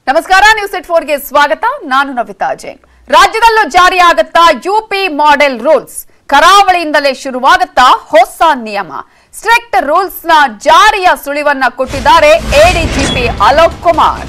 ನಮಸ್ಕಾರ ನ್ಯೂಸ್ ಎಟ್ ಫೋರ್ಗೆ ಸ್ವಾಗತ ನಾನು ನವಿತಾ ಜೈನ್ ರಾಜ್ಯದಲ್ಲೂ ಜಾರಿಯಾಗತ್ತಾ ಯುಪಿ ಮಾಡೆಲ್ ರೂಲ್ಸ್ ಕರಾವಳಿಯಿಂದಲೇ ಶುರುವಾಗತ್ತಾ ಹೊಸ ನಿಯಮ ಸ್ಟ್ರಿಕ್ಟ್ ರೂಲ್ಸ್ ನ ಜಾರಿಯ ಸುಳಿವನ್ನ ಕೊಟ್ಟಿದ್ದಾರೆ ಎಡಿಜಿಪಿ ಅಲೋಕ್ ಕುಮಾರ್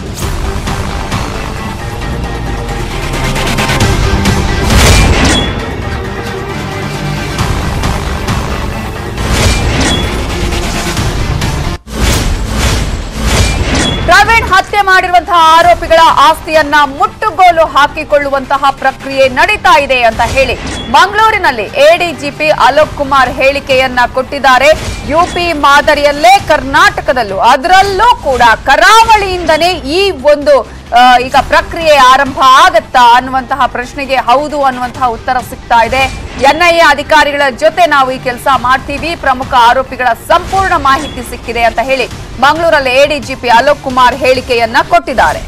ಪ್ರವೀಣ್ ಹತ್ಯೆ ಮಾಡಿರುವಂತಹ ಆರೋಪಿಗಳ ಆಸ್ತಿಯನ್ನ ಮುಟ್ಟುಗೋಲು ಹಾಕಿಕೊಳ್ಳುವಂತಹ ಪ್ರಕ್ರಿಯೆ ನಡೀತಾ ಇದೆ ಅಂತ ಹೇಳಿ ಮಂಗಳೂರಿನಲ್ಲಿ ಎಡಿಜಿಪಿ ಅಲೋಕ್ ಕುಮಾರ್ ಹೇಳಿಕೆಯನ್ನ ಕೊಟ್ಟಿದ್ದಾರೆ ಯುಪಿ ಮಾದರಿಯಲ್ಲೇ ಕರ್ನಾಟಕದಲ್ಲೂ ಅದರಲ್ಲೂ ಕೂಡ ಕರಾವಳಿಯಿಂದನೇ ಈ ಒಂದು ಆ, ಈಗ ಪ್ರಕ್ರಿಯೆ ಆರಂಭ ಆಗತ್ತಾ ಅನ್ನುವಂತಹ ಪ್ರಶ್ನೆಗೆ ಹೌದು ಅನ್ನುವಂತಹ ಉತ್ತರ ಸಿಗ್ತಾ ಇದೆ ಎನ್ಐಎ ಅಧಿಕಾರಿಗಳ ಜೊತೆ ನಾವು ಈ ಕೆಲಸ ಮಾಡ್ತೀವಿ ಪ್ರಮುಖ ಆರೋಪಿಗಳ ಸಂಪೂರ್ಣ ಮಾಹಿತಿ ಸಿಕ್ಕಿದೆ ಅಂತ ಹೇಳಿ ಮಂಗಳೂರಲ್ಲಿ ಎಡಿಜಿಪಿ ಅಲೋಕ್ ಕುಮಾರ್ ಹೇಳಿಕೆಯನ್ನ ಕೊಟ್ಟಿದ್ದಾರೆ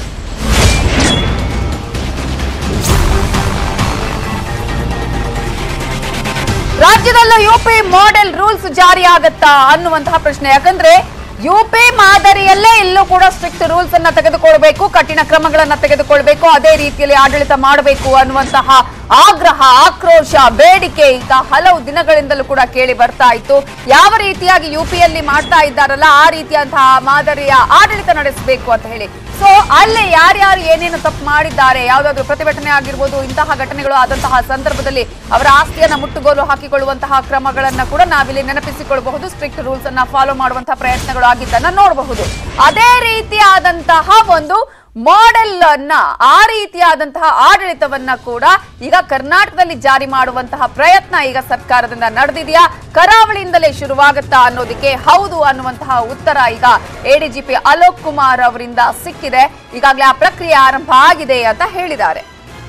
ರಾಜ್ಯದಲ್ಲೂ ಯುಪಿ ಮಾಡೆಲ್ ರೂಲ್ಸ್ ಜಾರಿಯಾಗತ್ತಾ ಅನ್ನುವಂತಹ ಪ್ರಶ್ನೆ ಯಾಕಂದ್ರೆ ಯುಪಿ ಮಾದರಿಯಲ್ಲೇ ಇಲ್ಲೂ ಕೂಡ ಸ್ಟ್ರಿಕ್ಟ್ ರೂಲ್ಸ್ ಅನ್ನ ತೆಗೆದುಕೊಳ್ಬೇಕು ಕಠಿಣ ಕ್ರಮಗಳನ್ನ ತೆಗೆದುಕೊಳ್ಬೇಕು ಅದೇ ರೀತಿಯಲ್ಲಿ ಆಡಳಿತ ಮಾಡಬೇಕು ಅನ್ನುವಂತಹ ಆಗ್ರಹ ಆಕ್ರೋಶ ಬೇಡಿಕೆ ಈಗ ಹಲವು ದಿನಗಳಿಂದಲೂ ಕೂಡ ಕೇಳಿ ಬರ್ತಾ ಇತ್ತು ಯಾವ ರೀತಿಯಾಗಿ ಯುಪಿಯಲ್ಲಿ ಮಾಡ್ತಾ ಇದ್ದಾರಲ್ಲ ಆ ರೀತಿಯಂತಹ ಮಾದರಿಯ ಆಡಳಿತ ನಡೆಸಬೇಕು ಅಂತ ಹೇಳಿ ಸೊ ಅಲ್ಲೇ ಯಾರ್ಯಾರು ಏನೇನು ತಪ್ಪು ಮಾಡಿದ್ದಾರೆ ಯಾವ್ದಾದ್ರು ಪ್ರತಿಭಟನೆ ಆಗಿರ್ಬೋದು ಇಂತಹ ಘಟನೆಗಳು ಆದಂತಹ ಸಂದರ್ಭದಲ್ಲಿ ಅವರ ಆಸ್ತಿಯನ್ನ ಮುಟ್ಟುಗೋಲು ಹಾಕಿಕೊಳ್ಳುವಂತಹ ಕ್ರಮಗಳನ್ನ ಕೂಡ ನಾವಿಲ್ಲಿ ನೆನಪಿಸಿಕೊಳ್ಳಬಹುದು ಸ್ಟ್ರಿಕ್ಟ್ ರೂಲ್ಸ್ ಅನ್ನ ಫಾಲೋ ಮಾಡುವಂತಹ ಪ್ರಯತ್ನಗಳು ಆಗಿದ್ದನ್ನ ನೋಡಬಹುದು ಅದೇ ರೀತಿಯಾದಂತಹ ಒಂದು ಮಾಡೆಲ್ ಅನ್ನ ಆ ರೀತಿಯಾದಂತಹ ಆಡಳಿತವನ್ನ ಕೂಡ ಈಗ ಕರ್ನಾಟಕದಲ್ಲಿ ಜಾರಿ ಮಾಡುವಂತಹ ಪ್ರಯತ್ನ ಈಗ ಸರ್ಕಾರದಿಂದ ನಡೆದಿದೆಯಾ ಕರಾವಳಿಯಿಂದಲೇ ಶುರುವಾಗುತ್ತಾ ಅನ್ನೋದಕ್ಕೆ ಹೌದು ಅನ್ನುವಂತಹ ಉತ್ತರ ಈಗ ಎಡಿಜಿಪಿ ಅಲೋಕ್ ಕುಮಾರ್ ಅವರಿಂದ ಸಿಕ್ಕಿದೆ ಈಗಾಗಲೇ ಆ ಪ್ರಕ್ರಿಯೆ ಆರಂಭ ಆಗಿದೆ ಅಂತ ಹೇಳಿದ್ದಾರೆ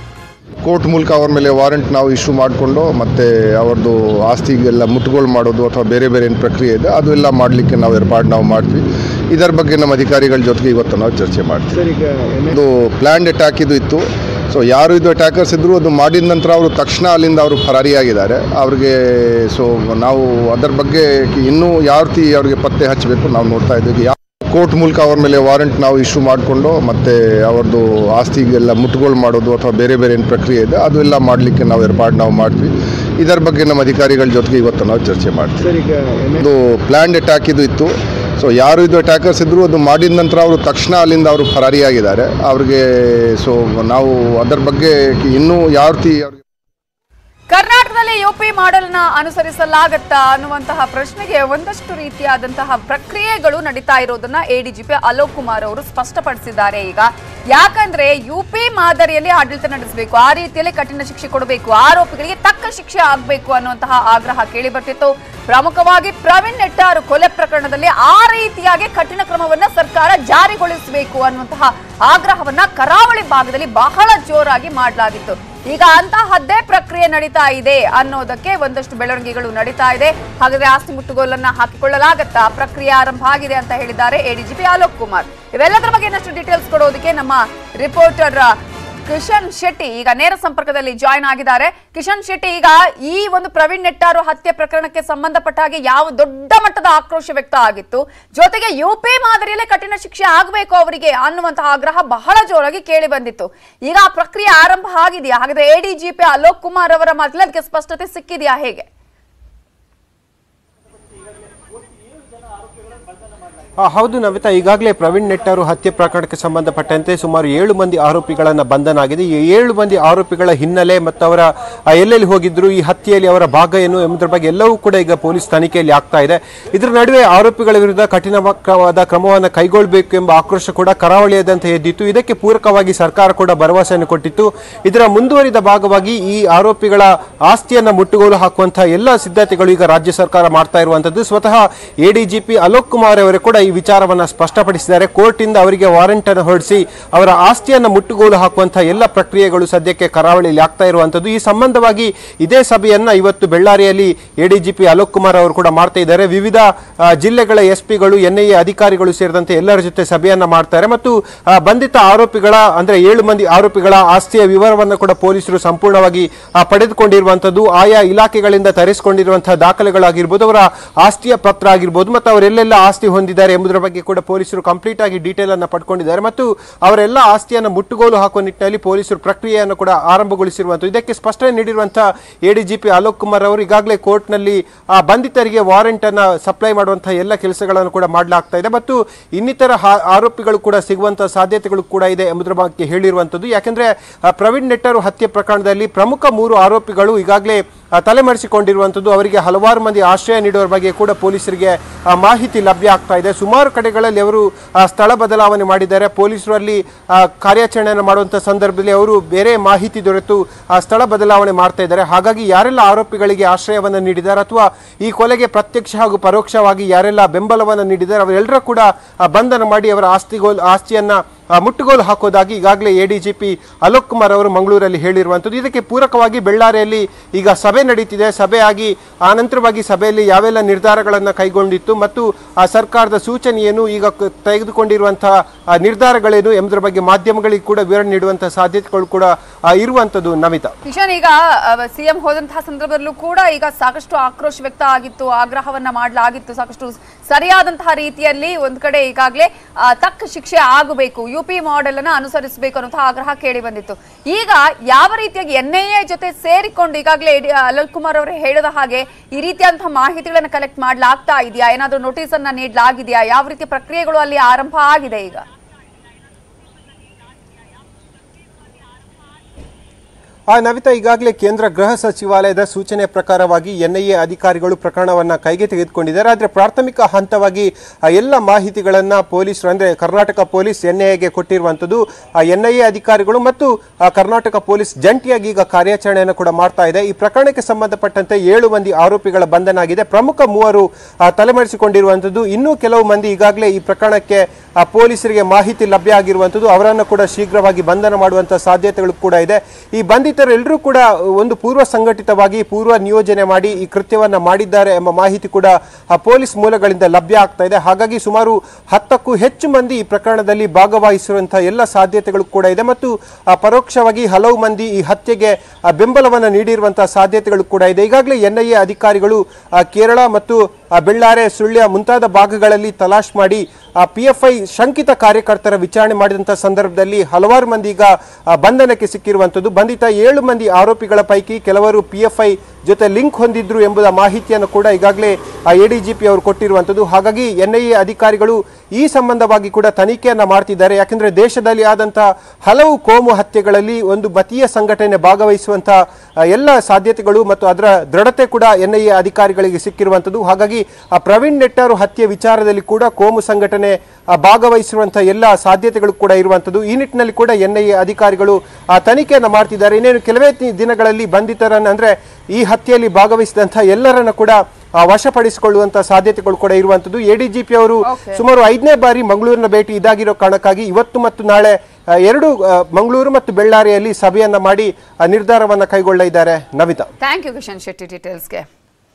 ಕೋರ್ಟ್ ಮೂಲಕ ಅವ್ರ ಮೇಲೆ ವಾರೆಂಟ್ ನಾವು ಇಶ್ಯೂ ಮಾಡಿಕೊಂಡು ಮತ್ತು ಅವ್ರದ್ದು ಆಸ್ತಿಗೆಲ್ಲ ಮುಟ್ಟುಗೋಲು ಮಾಡೋದು ಅಥವಾ ಬೇರೆ ಬೇರೆ ಏನು ಪ್ರಕ್ರಿಯೆ ಇದೆ ಅದು ಎಲ್ಲ ಮಾಡಲಿಕ್ಕೆ ನಾವು ಏರ್ಪಾಡು ನಾವು ಮಾಡ್ತೀವಿ ಇದರ ಬಗ್ಗೆ ನಮ್ಮ ಅಧಿಕಾರಿಗಳ ಜೊತೆಗೆ ಇವತ್ತು ನಾವು ಚರ್ಚೆ ಮಾಡ್ತೀವಿ ಸರ್ ಈಗ ಇದು ಪ್ಲ್ಯಾಂಡ್ ಅಟ್ಯಾಕ್ ಇದು ಇತ್ತು ಸೊ ಯಾರು ಇದು ಅಟ್ಯಾಕರ್ಸ್ ಇದ್ದರು ಅದು ಮಾಡಿದ ನಂತರ ಅವರು ತಕ್ಷಣ ಅಲ್ಲಿಂದ ಅವರು ಫರಾರಿಯಾಗಿದ್ದಾರೆ ಅವ್ರಿಗೆ ಸೊ ನಾವು ಅದರ ಬಗ್ಗೆ ಇನ್ನೂ ಯಾವ ರೀತಿ ಅವ್ರಿಗೆ ಪತ್ತೆ ಹಚ್ಚಬೇಕು ನಾವು ನೋಡ್ತಾ ಇದ್ದೀವಿ ಯಾವ ಕೋರ್ಟ್ ಮೂಲಕ ಅವ್ರ ಮೇಲೆ ವಾರೆಂಟ್ ನಾವು ಇಶ್ಯೂ ಮಾಡಿಕೊಂಡು ಮತ್ತು ಅವ್ರದ್ದು ಆಸ್ತಿಗೆಲ್ಲ ಮುಟ್ಟುಗೋಲು ಮಾಡೋದು ಅಥವಾ ಬೇರೆ ಬೇರೆ ಏನು ಪ್ರಕ್ರಿಯೆ ಇದೆ ಅದು ಎಲ್ಲ ಮಾಡಲಿಕ್ಕೆ ನಾವು ಏರ್ಪಾಡು ನಾವು ಮಾಡ್ತೀವಿ ಇದರ ಬಗ್ಗೆ ನಮ್ಮ ಅಧಿಕಾರಿಗಳ ಜೊತೆಗೆ ಇವತ್ತು ನಾವು ಚರ್ಚೆ ಮಾಡ್ತೀವಿ ಸರ್ ಈಗ ಇದು ಪ್ಲ್ಯಾಂಡ್ ಅಟ್ಯಾಕ್ ಇದು ಇತ್ತು ಸೊ ಯಾರು ಇದು ಅಟ್ಯಾಕರ್ಸ್ ಇದ್ದರು ಅದು ಮಾಡಿದ ನಂತರ ಅವರು ತಕ್ಷಣ ಅಲ್ಲಿಂದ ಅವರು ಫರಾರಿಯಾಗಿದ್ದಾರೆ ಅವ್ರಿಗೆ ಸೊ ನಾವು ಅದರ ಬಗ್ಗೆ ಇನ್ನೂ ಯಾವ ರೀತಿ ಅವ್ರಿಗೆ ಕರ್ನಾಟಕದಲ್ಲಿ ಯುಪಿ ಮಾಡೆಲ್ ನ ಅನುಸರಿಸಲಾಗತ್ತಾ ಅನ್ನುವಂತಹ ಪ್ರಶ್ನೆಗೆ ಒಂದಷ್ಟು ರೀತಿಯಾದಂತಹ ಪ್ರಕ್ರಿಯೆಗಳು ನಡೀತಾ ಇರೋದನ್ನ ಎಡಿಜಿಪಿ ಅಲೋಕ್ ಕುಮಾರ್ ಅವರು ಸ್ಪಷ್ಟಪಡಿಸಿದ್ದಾರೆ ಈಗ ಯಾಕಂದ್ರೆ ಯುಪಿ ಮಾದರಿಯಲ್ಲಿ ಆಡಳಿತ ನಡೆಸಬೇಕು ಆ ರೀತಿಯಲ್ಲಿ ಕಠಿಣ ಶಿಕ್ಷೆ ಕೊಡಬೇಕು ಆರೋಪಿಗಳಿಗೆ ತಕ್ಕ ಶಿಕ್ಷೆ ಆಗಬೇಕು ಅನ್ನುವಂತಹ ಆಗ್ರಹ ಕೇಳಿ ಬರ್ತಿತ್ತು ಪ್ರಮುಖವಾಗಿ ಪ್ರವೀಣ್ ನೆಟ್ಟಾರು ಕೊಲೆ ಪ್ರಕರಣದಲ್ಲಿ ಆ ರೀತಿಯಾಗಿ ಕಠಿಣ ಕ್ರಮವನ್ನ ಸರ್ಕಾರ ಜಾರಿಗೊಳಿಸಬೇಕು ಅನ್ನುವಂತಹ ಆಗ್ರಹವನ್ನ ಕರಾವಳಿ ಭಾಗದಲ್ಲಿ ಬಹಳ ಜೋರಾಗಿ ಮಾಡಲಾಗಿತ್ತು ಈಗ ಅಂತಹದ್ದೇ ಪ್ರಕ್ರಿಯೆ ನಡೀತಾ ಇದೆ ಅನ್ನೋದಕ್ಕೆ ಒಂದಷ್ಟು ಬೆಳವಣಿಗೆಗಳು ನಡೀತಾ ಇದೆ ಹಾಗಾದ್ರೆ ಆಸ್ತಿ ಮುಟ್ಟುಗೋಲನ್ನ ಹಾಕಿಕೊಳ್ಳಲಾಗತ್ತಾ ಪ್ರಕ್ರಿಯೆ ಆರಂಭ ಆಗಿದೆ ಅಂತ ಹೇಳಿದ್ದಾರೆ ಎಡಿಜಿಪಿ ಅಲೋಕ್ ಕುಮಾರ್ ಇವೆಲ್ಲದರ ಬಗ್ಗೆ ಇನ್ನಷ್ಟು ಡೀಟೇಲ್ಸ್ ಕೊಡೋದಕ್ಕೆ ನಮ್ಮ ರಿಪೋರ್ಟರ್ ಕಿಶನ್ ಶೆಟ್ಟಿ ಈಗ ನೇರ ಸಂಪರ್ಕದಲ್ಲಿ ಜಾಯ್ನ್ ಆಗಿದ್ದಾರೆ ಕಿಶನ್ ಶೆಟ್ಟಿ ಈಗ ಈ ಒಂದು ಪ್ರವೀಣ್ ನೆಟ್ಟಾರು ಹತ್ಯೆ ಪ್ರಕರಣಕ್ಕೆ ಸಂಬಂಧಪಟ್ಟ ಹಾಗೆ ಯಾವ ದೊಡ್ಡ ಮಟ್ಟದ ಆಕ್ರೋಶ ವ್ಯಕ್ತ ಆಗಿತ್ತು ಜೊತೆಗೆ ಯುಪಿ ಮಾದರಿಯಲ್ಲೇ ಕಠಿಣ ಶಿಕ್ಷೆ ಆಗಬೇಕು ಅವರಿಗೆ ಅನ್ನುವಂತಹ ಆಗ್ರಹ ಬಹಳ ಜೋರಾಗಿ ಕೇಳಿ ಬಂದಿತ್ತು ಈಗ ಆ ಪ್ರಕ್ರಿಯೆ ಆರಂಭ ಆಗಿದೆಯಾ ಹಾಗಾದ್ರೆ ಎಡಿಜಿಪಿ ಅಲೋಕ್ ಕುಮಾರ್ ಅವರ ಮಾತಲ್ಲಿ ಅದಕ್ಕೆ ಸ್ಪಷ್ಟತೆ ಸಿಕ್ಕಿದೆಯಾ ಹೇಗೆ ಆ, ಹೌದು ನವಿತಾ ಈಗಾಗಲೇ ಪ್ರವೀಣ್ ನೆಟ್ಟರು ಹತ್ಯೆ ಪ್ರಕರಣಕ್ಕೆ ಸಂಬಂಧಪಟ್ಟಂತೆ ಸುಮಾರು ಏಳು ಮಂದಿ ಆರೋಪಿಗಳನ್ನ ಬಂಧನ ಆಗಿದೆ ಈ ಏಳು ಮಂದಿ ಆರೋಪಿಗಳ ಹಿನ್ನೆಲೆ ಮತ್ತು ಅವರ ಆ, ಎಲ್ಲೆಲ್ಲಿ ಹೋಗಿದ್ರು ಈ ಹತ್ಯೆಯಲ್ಲಿ ಅವರ ಭಾಗ ಏನು ಎಂಬುದರ ಬಗ್ಗೆ ಎಲ್ಲವೂ ಕೂಡ ಈಗ ಪೊಲೀಸ್ ತನಿಖೆಯಲ್ಲಿ ಆಗ್ತಾ ಇದೆ ಇದರ ನಡುವೆ ಆರೋಪಿಗಳ ವಿರುದ್ಧ ಕಠಿಣವಾದ ಕ್ರಮವನ್ನು ಕೈಗೊಳ್ಳಬೇಕು ಎಂಬ ಆಕ್ರೋಶ ಕೂಡ ಕರಾವಳಿಯಾದಂತೆ ಎದ್ದಿತ್ತು ಇದಕ್ಕೆ ಪೂರಕವಾಗಿ ಸರ್ಕಾರ ಕೂಡ ಭರವಸೆಯನ್ನು ಕೊಟ್ಟಿತ್ತು ಇದರ ಮುಂದುವರಿದ ಭಾಗವಾಗಿ ಈ ಆರೋಪಿಗಳ ಆಸ್ತಿಯನ್ನ ಮುಟ್ಟುಗೋಲು ಹಾಕುವಂತಹ ಎಲ್ಲ ಸಿದ್ಧತೆಗಳು ಈಗ ರಾಜ್ಯ ಸರ್ಕಾರ ಮಾಡ್ತಾ ಇರುವಂತದ್ದು ಸ್ವತಃ ಎಡಿಜಿಪಿ ಅಲೋಕ್ ಕುಮಾರ್ ಅವರು ಕೂಡ ಈ ವಿಚಾರವನ್ನ ಸ್ಪಷ್ಟಪಡಿಸಿದ್ದಾರೆ ಕೋರ್ಟ್ ಇಂದ ಅವರಿಗೆ ವಾರೆಂಟ್ ಅನ್ನು ಹೊರಡಿಸಿ ಅವರ ಆಸ್ತಿಯನ್ನ ಮುಟ್ಟುಗೋಲು ಹಾಕುವಂತಹ ಎಲ್ಲ ಪ್ರಕ್ರಿಯೆಗಳು ಸದ್ಯಕ್ಕೆ ಕರಾವಳಿಯಲ್ಲಿ ಆಗ್ತಾ ಇರುವಂತದ್ದು ಈ ಸಂಬಂಧವಾಗಿ ಇದೇ ಸಭೆಯನ್ನ ಇವತ್ತು ಬೆಳ್ಳಾರಿಯಲ್ಲಿ ಎಡಿಜಿಪಿ ಅಲೋಕ್ ಕುಮಾರ್ ಅವರು ಕೂಡ ಮಾಡ್ತಾ ಇದ್ದಾರೆ ವಿವಿಧ ಆ, ಜಿಲ್ಲೆಗಳ ಎಸ್ ಪಿಗಳು ಎನ್ಐಎ ಅಧಿಕಾರಿಗಳು ಸೇರಿದಂತೆ ಎಲ್ಲರ ಜೊತೆ ಸಭೆಯನ್ನ ಮಾಡ್ತಾರೆ ಮತ್ತು ಆ, ಬಂಧಿತ ಆರೋಪಿಗಳ ಅಂದ್ರೆ ಏಳು ಮಂದಿ ಆರೋಪಿಗಳ ಆಸ್ತಿಯ ವಿವರವನ್ನು ಕೂಡ ಪೊಲೀಸರು ಸಂಪೂರ್ಣವಾಗಿ ಆ, ಪಡೆದುಕೊಂಡಿರುವಂತದ್ದು ಆಯಾ ಇಲಾಖೆಗಳಿಂದ ತರಿಸಿಕೊಂಡಿರುವಂತಹ ದಾಖಲೆಗಳಾಗಿರ್ಬೋದು ಅವರ ಆಸ್ತಿಯ ಪತ್ರ ಆಗಿರ್ಬೋದು ಮತ್ತು ಅವರೆಲ್ಲೆಲ್ಲ ಆಸ್ತಿ ಹೊಂದಿದ್ದಾರೆ ಮಾಡಿದ್ದಾರೆ ಎಂಬುದರ ಬಗ್ಗೆ ಕೂಡ ಪೊಲೀಸರು ಕಂಪ್ಲೀಟ್ ಆಗಿ ಡೀಟೇಲ್ ಅನ್ನ ಪಡ್ಕೊಂಡಿದ್ದಾರೆ ಮತ್ತು ಅವರೆಲ್ಲ ಆಸ್ತಿಯನ್ನು ಮುಟ್ಟುಗೋಲು ಹಾಕುವ ನಿಟ್ಟಿನಲ್ಲಿ ಪೊಲೀಸರು ಪ್ರಕ್ರಿಯೆಯನ್ನು ಕೂಡ ಆರಂಭಗೊಳಿಸಿರುವಂಥದ್ದು ಇದಕ್ಕೆ ಸ್ಪಷ್ಟನೆ ನೀಡಿರುವಂತಹ ಎಡಿಜಿಪಿ ಅಲೋಕ್ ಕುಮಾರ್ ಅವರು ಈಗಾಗಲೇ ಕೋರ್ಟ್ನಲ್ಲಿ ಆ ಬಂಧಿತರಿಗೆ ವಾರೆಂಟ್ ಅನ್ನ ಸಪ್ಲೈ ಮಾಡುವಂತಹ ಎಲ್ಲ ಕೆಲಸಗಳನ್ನು ಕೂಡ ಮಾಡಲಾಗ್ತಾ ಇದೆ ಮತ್ತು ಇನ್ನಿತರ ಹಾ- ಆರೋಪಿಗಳು ಕೂಡ ಸಿಗುವಂತಹ ಸಾಧ್ಯತೆಗಳು ಕೂಡ ಇದೆ ಎಂಬುದರ ಬಗ್ಗೆ ಹೇಳಿರುವಂಥದ್ದು ಯಾಕೆಂದ್ರೆ ಆ, ಪ್ರವೀಣ್ ನೆಟ್ಟರು ಹತ್ಯೆ ಪ್ರಕರಣದಲ್ಲಿ ಪ್ರಮುಖ ಮೂರು ಆರೋಪಿಗಳು ಈಗಾಗಲೇ ಆ, ತಲೆಮರೆಸಿಕೊಂಡಿರುವಂಥದ್ದು ಅವರಿಗೆ ಹಲವಾರು ಮಂದಿ ಆಶ್ರಯ ನೀಡುವ ಬಗ್ಗೆ ಕೂಡ ಪೊಲೀಸರಿಗೆ ಆ, ಮಾಹಿತಿ ಲಭ್ಯ ಆಗ್ತಾ ಇದೆ ಸುಮಾರು ಕಡೆಗಳಲ್ಲಿ ಅವರು ಆ, ಸ್ಥಳ ಬದಲಾವಣೆ ಮಾಡಿದ್ದಾರೆ ಪೊಲೀಸರು ಅಲ್ಲಿ ಆ, ಕಾರ್ಯಾಚರಣೆಯನ್ನು ಮಾಡುವಂಥ ಸಂದರ್ಭದಲ್ಲಿ ಅವರು ಬೇರೆ ಮಾಹಿತಿ ದೊರೆತು ಆ ಸ್ಥಳ ಬದಲಾವಣೆ ಮಾಡ್ತಾ ಇದ್ದಾರೆ ಹಾಗಾಗಿ ಯಾರೆಲ್ಲ ಆರೋಪಿಗಳಿಗೆ ಆಶ್ರಯವನ್ನು ನೀಡಿದ್ದಾರೆ ಅಥವಾ ಈ ಕೊಲೆಗೆ ಪ್ರತ್ಯಕ್ಷ ಹಾಗೂ ಪರೋಕ್ಷವಾಗಿ ಯಾರೆಲ್ಲ ಬೆಂಬಲವನ್ನು ನೀಡಿದ್ದಾರೆ ಅವರೆಲ್ಲರೂ ಕೂಡ ಆ, ಬಂಧನ ಮಾಡಿ ಅವರ ಆಸ್ತಿಗೋಲ್ ಆಸ್ತಿಯನ್ನ ಆ, ಮುಟ್ಟುಗೋಲು ಹಾಕೋದಾಗಿ ಈಗಾಗಲೇ ಎಡಿಜಿಪಿ ಅಲೋಕ್ ಕುಮಾರ್ ಅವರು ಮಂಗಳೂರಲ್ಲಿ ಹೇಳಿರುವಂಥದ್ದು ಇದಕ್ಕೆ ಪೂರಕವಾಗಿ ಬೆಳ್ಳಾರಿಯಲ್ಲಿ ಈಗ ಸಭೆ ನಡೀತಿದೆ ಸಭೆ ಆಗಿ ಆ ನಂತರವಾಗಿ ಸಭೆಯಲ್ಲಿ ಯಾವೆಲ್ಲ ನಿರ್ಧಾರಗಳನ್ನು ಕೈಗೊಂಡಿತ್ತು ಮತ್ತು ಆ ಸರ್ಕಾರದ ಸೂಚನೆ ಏನು ಈಗ ಕ- ತೆಗೆದುಕೊಂಡಿರುವಂತಹ ಆ, ನಿರ್ಧಾರಗಳೇನು ಎಂಬುದರ ಬಗ್ಗೆ ಮಾಧ್ಯಮಗಳಿಗೆ ಕೂಡ ವಿವರಣೆ ನೀಡುವಂತಹ ಸಾಧ್ಯತೆಗಳು ಕೂಡ ಆ, ಇರುವಂಥದ್ದು ನಮಿತಾ ಕಿಶನ್ ಈಗ ಸಿಎಂ ಹೋದಂತಹ ಸಂದರ್ಭದಲ್ಲೂ ಕೂಡ ಈಗ ಸಾಕಷ್ಟು ಆಕ್ರೋಶ ವ್ಯಕ್ತ ಆಗಿತ್ತು ಆಗ್ರಹವನ್ನ ಮಾಡಲಾಗಿತ್ತು ಸಾಕಷ್ಟು ಸರಿಯಾದಂತಹ ರೀತಿಯಲ್ಲಿ ಒಂದ್ ಕಡೆ ಈಗಾಗಲೇ ಆ, ತಕ್ಕ ಶಿಕ್ಷೆ ಆಗಬೇಕು ಯು ಪಿ ಮಾಡೆಲ್ ಅನ್ನ ಅನುಸರಿಸಬೇಕು ಅನ್ನುವಂತಹ ಆಗ್ರಹ ಕೇಳಿ ಬಂದಿತ್ತು ಈಗ ಯಾವ ರೀತಿಯಾಗಿ ಎನ್ ಐ ಎ ಜೊತೆ ಸೇರಿಕೊಂಡು ಈಗಾಗಲೇ ಅಲಲ್ ಕುಮಾರ್ ಅವರು ಹೇಳಿದ ಹಾಗೆ ಈ ರೀತಿಯಾದಂತಹ ಮಾಹಿತಿಗಳನ್ನ ಕಲೆಕ್ಟ್ ಮಾಡ್ಲಾಗ್ತಾ ಇದೆಯಾ ಏನಾದ್ರೂ ನೋಟಿಸ್ ಅನ್ನ ನೀಡಲಾಗಿದೆಯಾ ಯಾವ ರೀತಿಯ ಪ್ರಕ್ರಿಯೆಗಳು ಅಲ್ಲಿ ಆರಂಭ ಆಗಿದೆ ಈಗ ಆ ನವಿತಾ ಈಗಾಗಲೇ ಕೇಂದ್ರ ಗೃಹ ಸಚಿವಾಲಯದ ಸೂಚನೆ ಪ್ರಕಾರವಾಗಿ ಎನ್ಐಎ ಅಧಿಕಾರಿಗಳು ಪ್ರಕರಣವನ್ನ ಕೈಗೆ ತೆಗೆದುಕೊಂಡಿದ್ದಾರೆ ಆದರೆ ಪ್ರಾಥಮಿಕ ಹಂತವಾಗಿ ಆ ಎಲ್ಲ ಮಾಹಿತಿಗಳನ್ನ ಪೊಲೀಸರು ಅಂದ್ರೆ ಕರ್ನಾಟಕ ಪೊಲೀಸ್ ಎನ್ಐಎಗೆ ಕೊಟ್ಟಿರುವಂಥದ್ದು ಆ ಎನ್ಐಎ ಅಧಿಕಾರಿಗಳು ಮತ್ತು ಆ ಕರ್ನಾಟಕ ಪೊಲೀಸ್ ಜಂಟಿಯಾಗಿ ಈಗ ಕಾರ್ಯಾಚರಣೆಯನ್ನು ಕೂಡ ಮಾಡ್ತಾ ಇದೆ ಈ ಪ್ರಕರಣಕ್ಕೆ ಸಂಬಂಧಪಟ್ಟಂತೆ ಏಳು ಮಂದಿ ಆರೋಪಿಗಳ ಬಂಧನ ಆಗಿದೆ ಪ್ರಮುಖ ಮೂವರು ಆ, ತಲೆಮರೆಸಿಕೊಂಡಿರುವಂಥದ್ದು ಇನ್ನೂ ಕೆಲವು ಮಂದಿ ಈಗಾಗಲೇ ಈ ಪ್ರಕರಣಕ್ಕೆ ಆ, ಪೊಲೀಸರಿಗೆ ಮಾಹಿತಿ ಲಭ್ಯ ಆಗಿರುವಂಥದ್ದು ಅವರನ್ನು ಕೂಡ ಶೀಘ್ರವಾಗಿ ಬಂಧನ ಮಾಡುವಂತಹ ಸಾಧ್ಯತೆಗಳು ಕೂಡ ಇದೆ ಈ ಬಂಧಿತರೆಲ್ಲರೂ ಕೂಡ ಒಂದು ಪೂರ್ವ ಸಂಘಟಿತವಾಗಿ ಪೂರ್ವ ನಿಯೋಜನೆ ಮಾಡಿ ಈ ಕೃತ್ಯವನ್ನ ಮಾಡಿದ್ದಾರೆ ಎಂಬ ಮಾಹಿತಿ ಕೂಡ ಆ ಪೊಲೀಸ್ ಮೂಲಗಳಿಂದ ಲಭ್ಯ ಆಗ್ತಾ ಇದೆ ಹಾಗಾಗಿ ಸುಮಾರು ಹತ್ತಕ್ಕೂ ಹೆಚ್ಚು ಮಂದಿ ಈ ಪ್ರಕರಣದಲ್ಲಿ ಭಾಗವಹಿಸಿರುವಂತಹ ಎಲ್ಲ ಸಾಧ್ಯತೆಗಳು ಕೂಡ ಇದೆ ಮತ್ತು ಆ, ಪರೋಕ್ಷವಾಗಿ ಹಲವು ಮಂದಿ ಈ ಹತ್ಯೆಗೆ ಆ, ಬೆಂಬಲವನ್ನು ನೀಡಿರುವಂತಹ ಸಾಧ್ಯತೆಗಳು ಕೂಡ ಇದೆ ಈಗಾಗಲೇ ಎನ್ಐಎ ಅಧಿಕಾರಿಗಳು ಆ, ಕೇರಳ ಮತ್ತು ಆ, ಬೆಳ್ಳಾರೆ ಸುಳ್ಯ ಮುಂತಾದ ಭಾಗಗಳಲ್ಲಿ ತಲಾಶ್ ಮಾಡಿ ಪಿ ಎಫ್ ಐ ಶಂಕಿತ ಕಾರ್ಯಕರ್ತರ ವಿಚಾರಣೆ ಮಾಡಿದಂತಹ ಸಂದರ್ಭದಲ್ಲಿ ಹಲವಾರು ಮಂದಿ ಈಗ ಆ, ಬಂಧನಕ್ಕೆ ಸಿಕ್ಕಿರುವಂಥದ್ದು ಬಂಧಿತ ಏಳು ಮಂದಿ ಆರೋಪಿಗಳ ಪೈಕಿ ಕೆಲವರು ಪಿ ಎಫ್ ಐ ಜೊತೆ ಲಿಂಕ್ ಹೊಂದಿದ್ರು ಎಂಬುದ ಮಾಹಿತಿಯನ್ನು ಕೂಡ ಈಗಾಗಲೇ ಎಡಿಜಿಪಿ ಅವರು ಕೊಟ್ಟಿರುವಂಥದ್ದು ಹಾಗಾಗಿ ಎನ್ಐಎ ಅಧಿಕಾರಿಗಳು ಈ ಸಂಬಂಧವಾಗಿ ಕೂಡ ತನಿಖೆಯನ್ನ ಮಾಡ್ತಿದ್ದಾರೆ ಯಾಕಂದ್ರೆ ದೇಶದಲ್ಲಿ ಆದಂತಹ ಹಲವು ಕೋಮು ಹತ್ಯೆಗಳಲ್ಲಿ ಒಂದು ಮತೀಯ ಸಂಘಟನೆ ಭಾಗವಹಿಸುವಂತಹ ಆ, ಎಲ್ಲ ಸಾಧ್ಯತೆಗಳು ಮತ್ತು ಅದರ ದೃಢತೆ ಕೂಡ ಎನ್ಐಎ ಅಧಿಕಾರಿಗಳಿಗೆ ಸಿಕ್ಕಿರುವಂಥದ್ದು ಹಾಗಾಗಿ ಆ ಪ್ರವೀಣ್ ನೆಟ್ಟಾರು ಹತ್ಯೆ ವಿಚಾರದಲ್ಲಿ ಕೂಡ ಕೋಮು ಸಂಘಟನೆ ಆ, ಭಾಗವಹಿಸಿರುವಂತಹ ಎಲ್ಲ ಸಾಧ್ಯತೆಗಳು ಕೂಡ ಇರುವಂಥದ್ದು ಈ ನಿಟ್ಟಿನಲ್ಲಿ ಕೂಡ ಎನ್ಐಎ ಅಧಿಕಾರಿಗಳು ಆ ತನಿಖೆಯನ್ನು ಮಾಡ್ತಿದ್ದಾರೆ ಇನ್ನೇನು ಕೆಲವೇ ತಿ- ದಿನಗಳಲ್ಲಿ ಬಂಧಿತರನ್ನ ಅಂದ್ರೆ ಈ ಹತ್ಯೆಯಲ್ಲಿ ಭಾಗವಹಿಸಿದಂತಹ ಎಲ್ಲರನ್ನ ಕೂಡ ಆ, ವಶಪಡಿಸಿಕೊಳ್ಳುವಂತಹ ಸಾಧ್ಯತೆಗಳು ಕೂಡ ಇರುವಂಥದ್ದು ಎಡಿಜಿಪಿ ಅವರು Okay. ಸುಮಾರು ಐದನೇ ಬಾರಿ ಮಂಗಳೂರಿನ ಭೇಟಿ ಇದಾಗಿರೋ ಕಾರಣಕ್ಕಾಗಿ ಇವತ್ತು ಮತ್ತು ನಾಳೆ ಆ, ಎರಡು ಆ, ಮಂಗಳೂರು ಮತ್ತು ಬೆಳ್ಳಾರಿಯಲ್ಲಿ ಸಭೆಯನ್ನ ಮಾಡಿ ಆ, ನಿರ್ಧಾರವನ್ನ ಕೈಗೊಳ್ಳಲಿದ್ದಾರೆ ನವಿತಾ ಥ್ಯಾಂಕ್ ಯು ಕಿಶನ್ ಶೆಟ್ಟಿ ಡೀಟೇಲ್ಸ್ಗೆ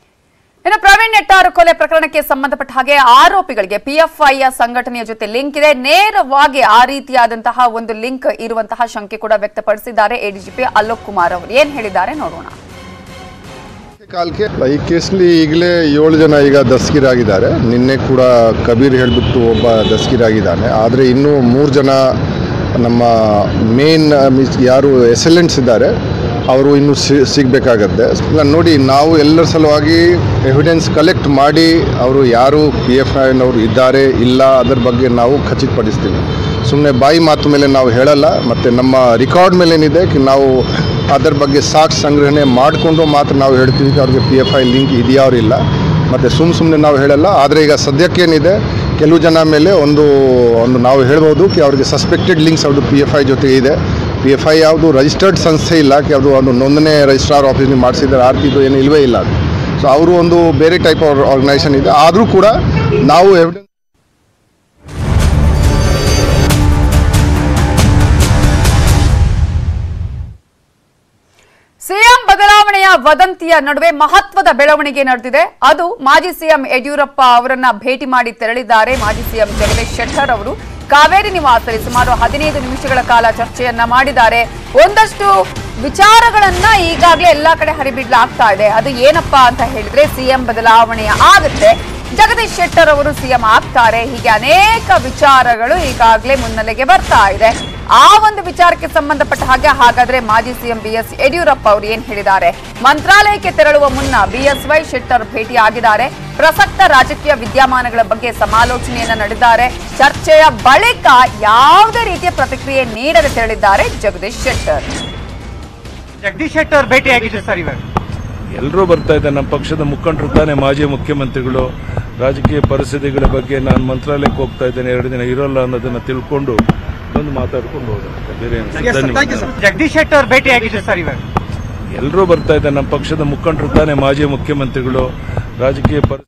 ಇನ್ನು ಪ್ರವೀಣ್ ನೆಟ್ಟಾರು ಕೊಲೆ ಪ್ರಕರಣಕ್ಕೆ ಸಂಬಂಧಪಟ್ಟ ಹಾಗೆ ಆರೋಪಿಗಳಿಗೆ ಪಿಎಫ್ಐಯ ಸಂಘಟನೆಯ ಜೊತೆ ಲಿಂಕ್ ಇದೆ ನೇರವಾಗಿ ಆ ರೀತಿಯಾದಂತಹ ಒಂದು ಲಿಂಕ್ ಇರುವಂತಹ ಶಂಕೆ ಕೂಡ ವ್ಯಕ್ತಪಡಿಸಿದ್ದಾರೆ ಎಡಿಜಿಪಿ ಅಲೋಕ್ ಕುಮಾರ್ ಅವರು ಏನ್ ಹೇಳಿದ್ದಾರೆ ನೋಡೋಣ ಕಾಲಕ್ಕೆ ಈ ಕೇಸ್ಲಿ ಈಗಲೇ ಏಳು ಜನ ಈಗ ದಸ್ಕಿರಾಗಿದ್ದಾರೆ ನಿನ್ನೆ ಕೂಡ ಕಬೀರ್ ಹೇಳಿಬಿಟ್ಟು ಒಬ್ಬ ದಸ್ಕಿರಾಗಿದ್ದಾನೆ ಆದರೆ ಇನ್ನೂ ಮೂರು ಜನ ನಮ್ಮ ಮೇನ್ ಮೀನ್ಸ್ ಯಾರು ಎಸೆಲೆಂಟ್ಸ್ ಇದ್ದಾರೆ ಅವರು ಇನ್ನೂ ಸಿ ಸಿಗಬೇಕಾಗತ್ತೆ ಇಲ್ಲ ನೋಡಿ ನಾವು ಎಲ್ಲರ ಸಲುವಾಗಿ ಎವಿಡೆನ್ಸ್ ಕಲೆಕ್ಟ್ ಮಾಡಿ ಅವರು ಯಾರು ಪಿ ಎಫ್ ಐನವರು ಇದ್ದಾರೆ ಇಲ್ಲ ಅದರ ಬಗ್ಗೆ ನಾವು ಖಚಿತಪಡಿಸ್ತೀವಿ ಸುಮ್ಮನೆ ಬಾಯಿ ಮಾತು ಮೇಲೆ ನಾವು ಹೇಳಲ್ಲ ಮತ್ತು ನಮ್ಮ ರೆಕಾರ್ಡ್ ಮೇಲೆ ಏನಿದೆ ಕಿ ನಾವು ಅದರ ಬಗ್ಗೆ ಸಾಕ್ಷಿ ಸಂಗ್ರಹಣೆ ಮಾಡಿಕೊಂಡು ಮಾತ್ರ ನಾವು ಹೇಳ್ತೀವಿ ಕಿ ಅವ್ರಿಗೆ ಪಿ ಎಫ್ ಐ ಲಿಂಕ್ ಇದೆಯಾ ಅವ್ರಿಲ್ಲ ಮತ್ತು ಸುಮ್ಮ ಸುಮ್ಮನೆ ನಾವು ಹೇಳಲ್ಲ ಆದರೆ ಈಗ ಸದ್ಯಕ್ಕೇನಿದೆ ಕೆಲವು ಜನ ಮೇಲೆ ಒಂದು ಒಂದು ನಾವು ಹೇಳ್ಬೋದು ಕಿ ಅವ್ರಿಗೆ ಸಸ್ಪೆಕ್ಟೆಡ್ ಲಿಂಕ್ಸ್ ಅವ್ರದ್ದು ಪಿ ಎಫ್ ಐ ಜೊತೆ ಇದೆ ಪಿ ಎಫ್ ಐ ಯಾವುದು ರಿಜಿಸ್ಟರ್ಡ್ ಸಂಸ್ಥೆ ಇಲ್ಲ ಕಿ ಅದು ಒಂದು ನೋಂದಣಿ ರಿಜಿಸ್ಟ್ರಾರ್ ಆಫೀಸ್ನಿಗೆ ಮಾಡಿಸಿದ್ದಾರೆ ಆರ್ ಪಿದು ಏನು ಇಲ್ಲವೇ ಇಲ್ಲ ಅದು ಸೊ ಅವರು ಒಂದು ಬೇರೆ ಟೈಪ್ ಆರ್ಗನೈಸೇಷನ್ ಇದೆ ಆದರೂ ಕೂಡ ನಾವು ಎವಿಡೆನ್ಸ್ ಸಿಎಂ ಬದಲಾವಣೆಯ ವದಂತಿಯ ನಡುವೆ ಮಹತ್ವದ ಬೆಳವಣಿಗೆ ನಡೆದಿದೆ ಅದು ಮಾಜಿ ಸಿಎಂ ಯಡಿಯೂರಪ್ಪ ಅವರನ್ನ ಭೇಟಿ ಮಾಡಿ ತೆರಳಿದ್ದಾರೆ ಮಾಜಿ ಸಿಎಂ ಜಗದೀಶ್ ಶೆಟ್ಟರ್ ಅವರು ಕಾವೇರಿ ನಿವಾಸದಲ್ಲಿ ಸುಮಾರು ಹದಿನೈದು ನಿಮಿಷಗಳ ಕಾಲ ಚರ್ಚೆಯನ್ನ ಮಾಡಿದ್ದಾರೆ ಒಂದಷ್ಟು ವಿಚಾರಗಳನ್ನ ಈಗಾಗಲೇ ಎಲ್ಲಾ ಕಡೆ ಹರಿಬಿಡ್ಲಾಗ್ತಾ ಇದೆ ಅದು ಏನಪ್ಪಾ ಅಂತ ಹೇಳಿದ್ರೆ ಸಿಎಂ ಬದಲಾವಣೆಯ ಆಗುತ್ತೆ ಜಗದೀಶ್ ಶೆಟ್ಟರ್ ಅವರು ಸಿಎಂ ಆಗ್ತಾರೆ ಹೀಗೆ ಅನೇಕ ವಿಚಾರಗಳು ಈಗಾಗಲೇ ಮುನ್ನೆಲೆಗೆ ಬರ್ತಾ ಇದೆ ಆ ಒಂದು ವಿಚಾರಕ್ಕೆ ಸಂಬಂಧಪಟ್ಟ ಹಾಗೆ ಹಾಗಾದ್ರೆ ಮಾಜಿ ಸಿಎಂ ಬಿಎಸ್ ಯಡಿಯೂರಪ್ಪ ಅವರು ಏನ್ ಹೇಳಿದ್ದಾರೆ ಮಂತ್ರಾಲಯಕ್ಕೆ ತೆರಳುವ ಮುನ್ನ ಬಿಎಸ್ವೈ ಶೆಟ್ಟರ್ ಭೇಟಿ ಆಗಿದ್ದಾರೆ ಪ್ರಸಕ್ತ ರಾಜಕೀಯ ವಿದ್ಯಮಾನಗಳ ಬಗ್ಗೆ ಸಮಾಲೋಚನೆಯನ್ನ ನಡೆದಿದ್ದಾರೆ ಚರ್ಚೆಯ ಬಳಿಕ ಯಾವುದೇ ರೀತಿಯ ಪ್ರತಿಕ್ರಿಯೆ ನೀಡದೆ ತೆರಳಿದ್ದಾರೆ ಜಗದೀಶ್ ಶೆಟ್ಟರ್ ಜಗದೀಶ್ ಶೆಟ್ಟರ್ ಅವ್ರು ಭೇಟಿ ಆಗಿದ್ರು ಸರ್ ಇವಾಗ ಎಲ್ಲರೂ ಬರ್ತಾ ಇದ್ದಾರೆ ನಮ್ಮ ಪಕ್ಷದ ಮುಖಂಡರು ತಾನೇ ಮಾಜಿ ಮುಖ್ಯಮಂತ್ರಿಗಳು ರಾಜಕೀಯ ಪರಿಸ್ಥಿತಿಗಳ ಬಗ್ಗೆ ನಾನು ಮಂತ್ರಾಲಯಕ್ಕೆ ಹೋಗ್ತಾ ಇದ್ದೇನೆ ಎರಡು ದಿನ ಇರೋಲ್ಲ ಅನ್ನೋದನ್ನ ತಿಳ್ಕೊಂಡು ಬಂದು ಮಾತಾಡ್ಕೊಂಡು ಹೋದ್ರೆ ಬೇರೆ ಏನು ಧನ್ಯವಾದ ಜಗದೀಶ್ ಶೆಟ್ಟರ್ ಅವ್ರು ಭೇಟಿ ಆಗಿದ್ರು ಸರ್ ಇವಾಗ ಎಲ್ಲರೂ ಬರ್ತಾ ಇದ್ದಾರೆ ನಮ್ಮ ಪಕ್ಷದ ಮುಖಂಡರು ತಾನೇ ಮಾಜಿ ಮುಖ್ಯಮಂತ್ರಿಗಳು ರಾಜಕೀಯ ಪರಿಸ್ಥಿತಿ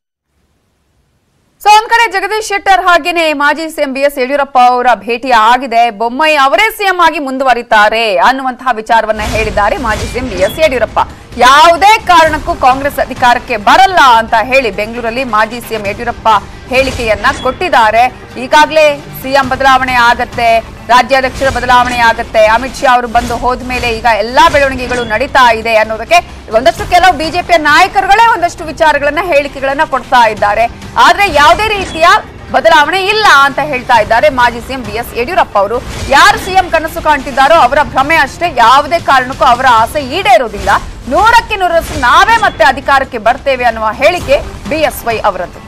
ಸೊ ಒಂದ್ ಕಡೆ ಜಗದೀಶ್ ಶೆಟ್ಟರ್ ಹಾಗೇನೆ ಮಾಜಿ ಸಿಎಂ ಬಿ ಎಸ್ ಯಡಿಯೂರಪ್ಪ ಅವರ ಭೇಟಿ ಆಗಿದೆ ಬೊಮ್ಮಾಯಿ ಅವರೇ ಸಿಎಂ ಆಗಿ ಮುಂದುವರಿತಾರೆ ಅನ್ನುವಂತಹ ವಿಚಾರವನ್ನ ಹೇಳಿದ್ದಾರೆ ಮಾಜಿ ಸಿಎಂ ಬಿ ಎಸ್ ಯಡಿಯೂರಪ್ಪ ಯಾವುದೇ ಕಾರಣಕ್ಕೂ ಕಾಂಗ್ರೆಸ್ ಅಧಿಕಾರಕ್ಕೆ ಬರಲ್ಲ ಅಂತ ಹೇಳಿ ಬೆಂಗಳೂರಲ್ಲಿ ಮಾಜಿ ಸಿಎಂ ಯಡಿಯೂರಪ್ಪ ಹೇಳಿಕೆಯನ್ನ ಕೊಟ್ಟಿದ್ದಾರೆ ಈಗಾಗಲೇ ಸಿಎಂ ಬದಲಾವಣೆ ಆಗತ್ತೆ ರಾಜ್ಯಾಧ್ಯಕ್ಷರ ಬದಲಾವಣೆ ಆಗತ್ತೆ ಅಮಿತ್ ಶಾ ಅವರು ಬಂದು ಹೋದ್ಮೇಲೆ ಈಗ ಎಲ್ಲಾ ಬೆಳವಣಿಗೆಗಳು ನಡೀತಾ ಇದೆ ಅನ್ನೋದಕ್ಕೆ ಒಂದಷ್ಟು ಕೆಲವು ಬಿಜೆಪಿಯ ನಾಯಕರುಗಳೇ ಒಂದಷ್ಟು ವಿಚಾರಗಳನ್ನ ಹೇಳಿಕೆಗಳನ್ನ ಕೊಡ್ತಾ ಇದ್ದಾರೆ ಆದ್ರೆ ಯಾವುದೇ ರೀತಿಯ ಬದಲಾವಣೆ ಇಲ್ಲ ಅಂತ ಹೇಳ್ತಾ ಇದ್ದಾರೆ ಮಾಜಿ ಸಿಎಂ ಬಿ ಎಸ್ ಯಡಿಯೂರಪ್ಪ ಅವರು ಯಾರು ಸಿಎಂ ಕನಸು ಕಾಣ್ತಿದ್ದಾರೋ ಅವರ ಭ್ರಮೆ ಅಷ್ಟೇ ಯಾವುದೇ ಕಾರಣಕ್ಕೂ ಅವರ ಆಸೆ ಈಡೇರೋದಿಲ್ಲ ನೂರಕ್ಕೆ ನೂರರಷ್ಟು ನಾವೇ ಮತ್ತೆ ಅಧಿಕಾರಕ್ಕೆ ಬರ್ತೇವೆ ಅನ್ನುವ ಹೇಳಿಕೆ ಬಿಎಸ್ವೈ ಅವರದ್ದು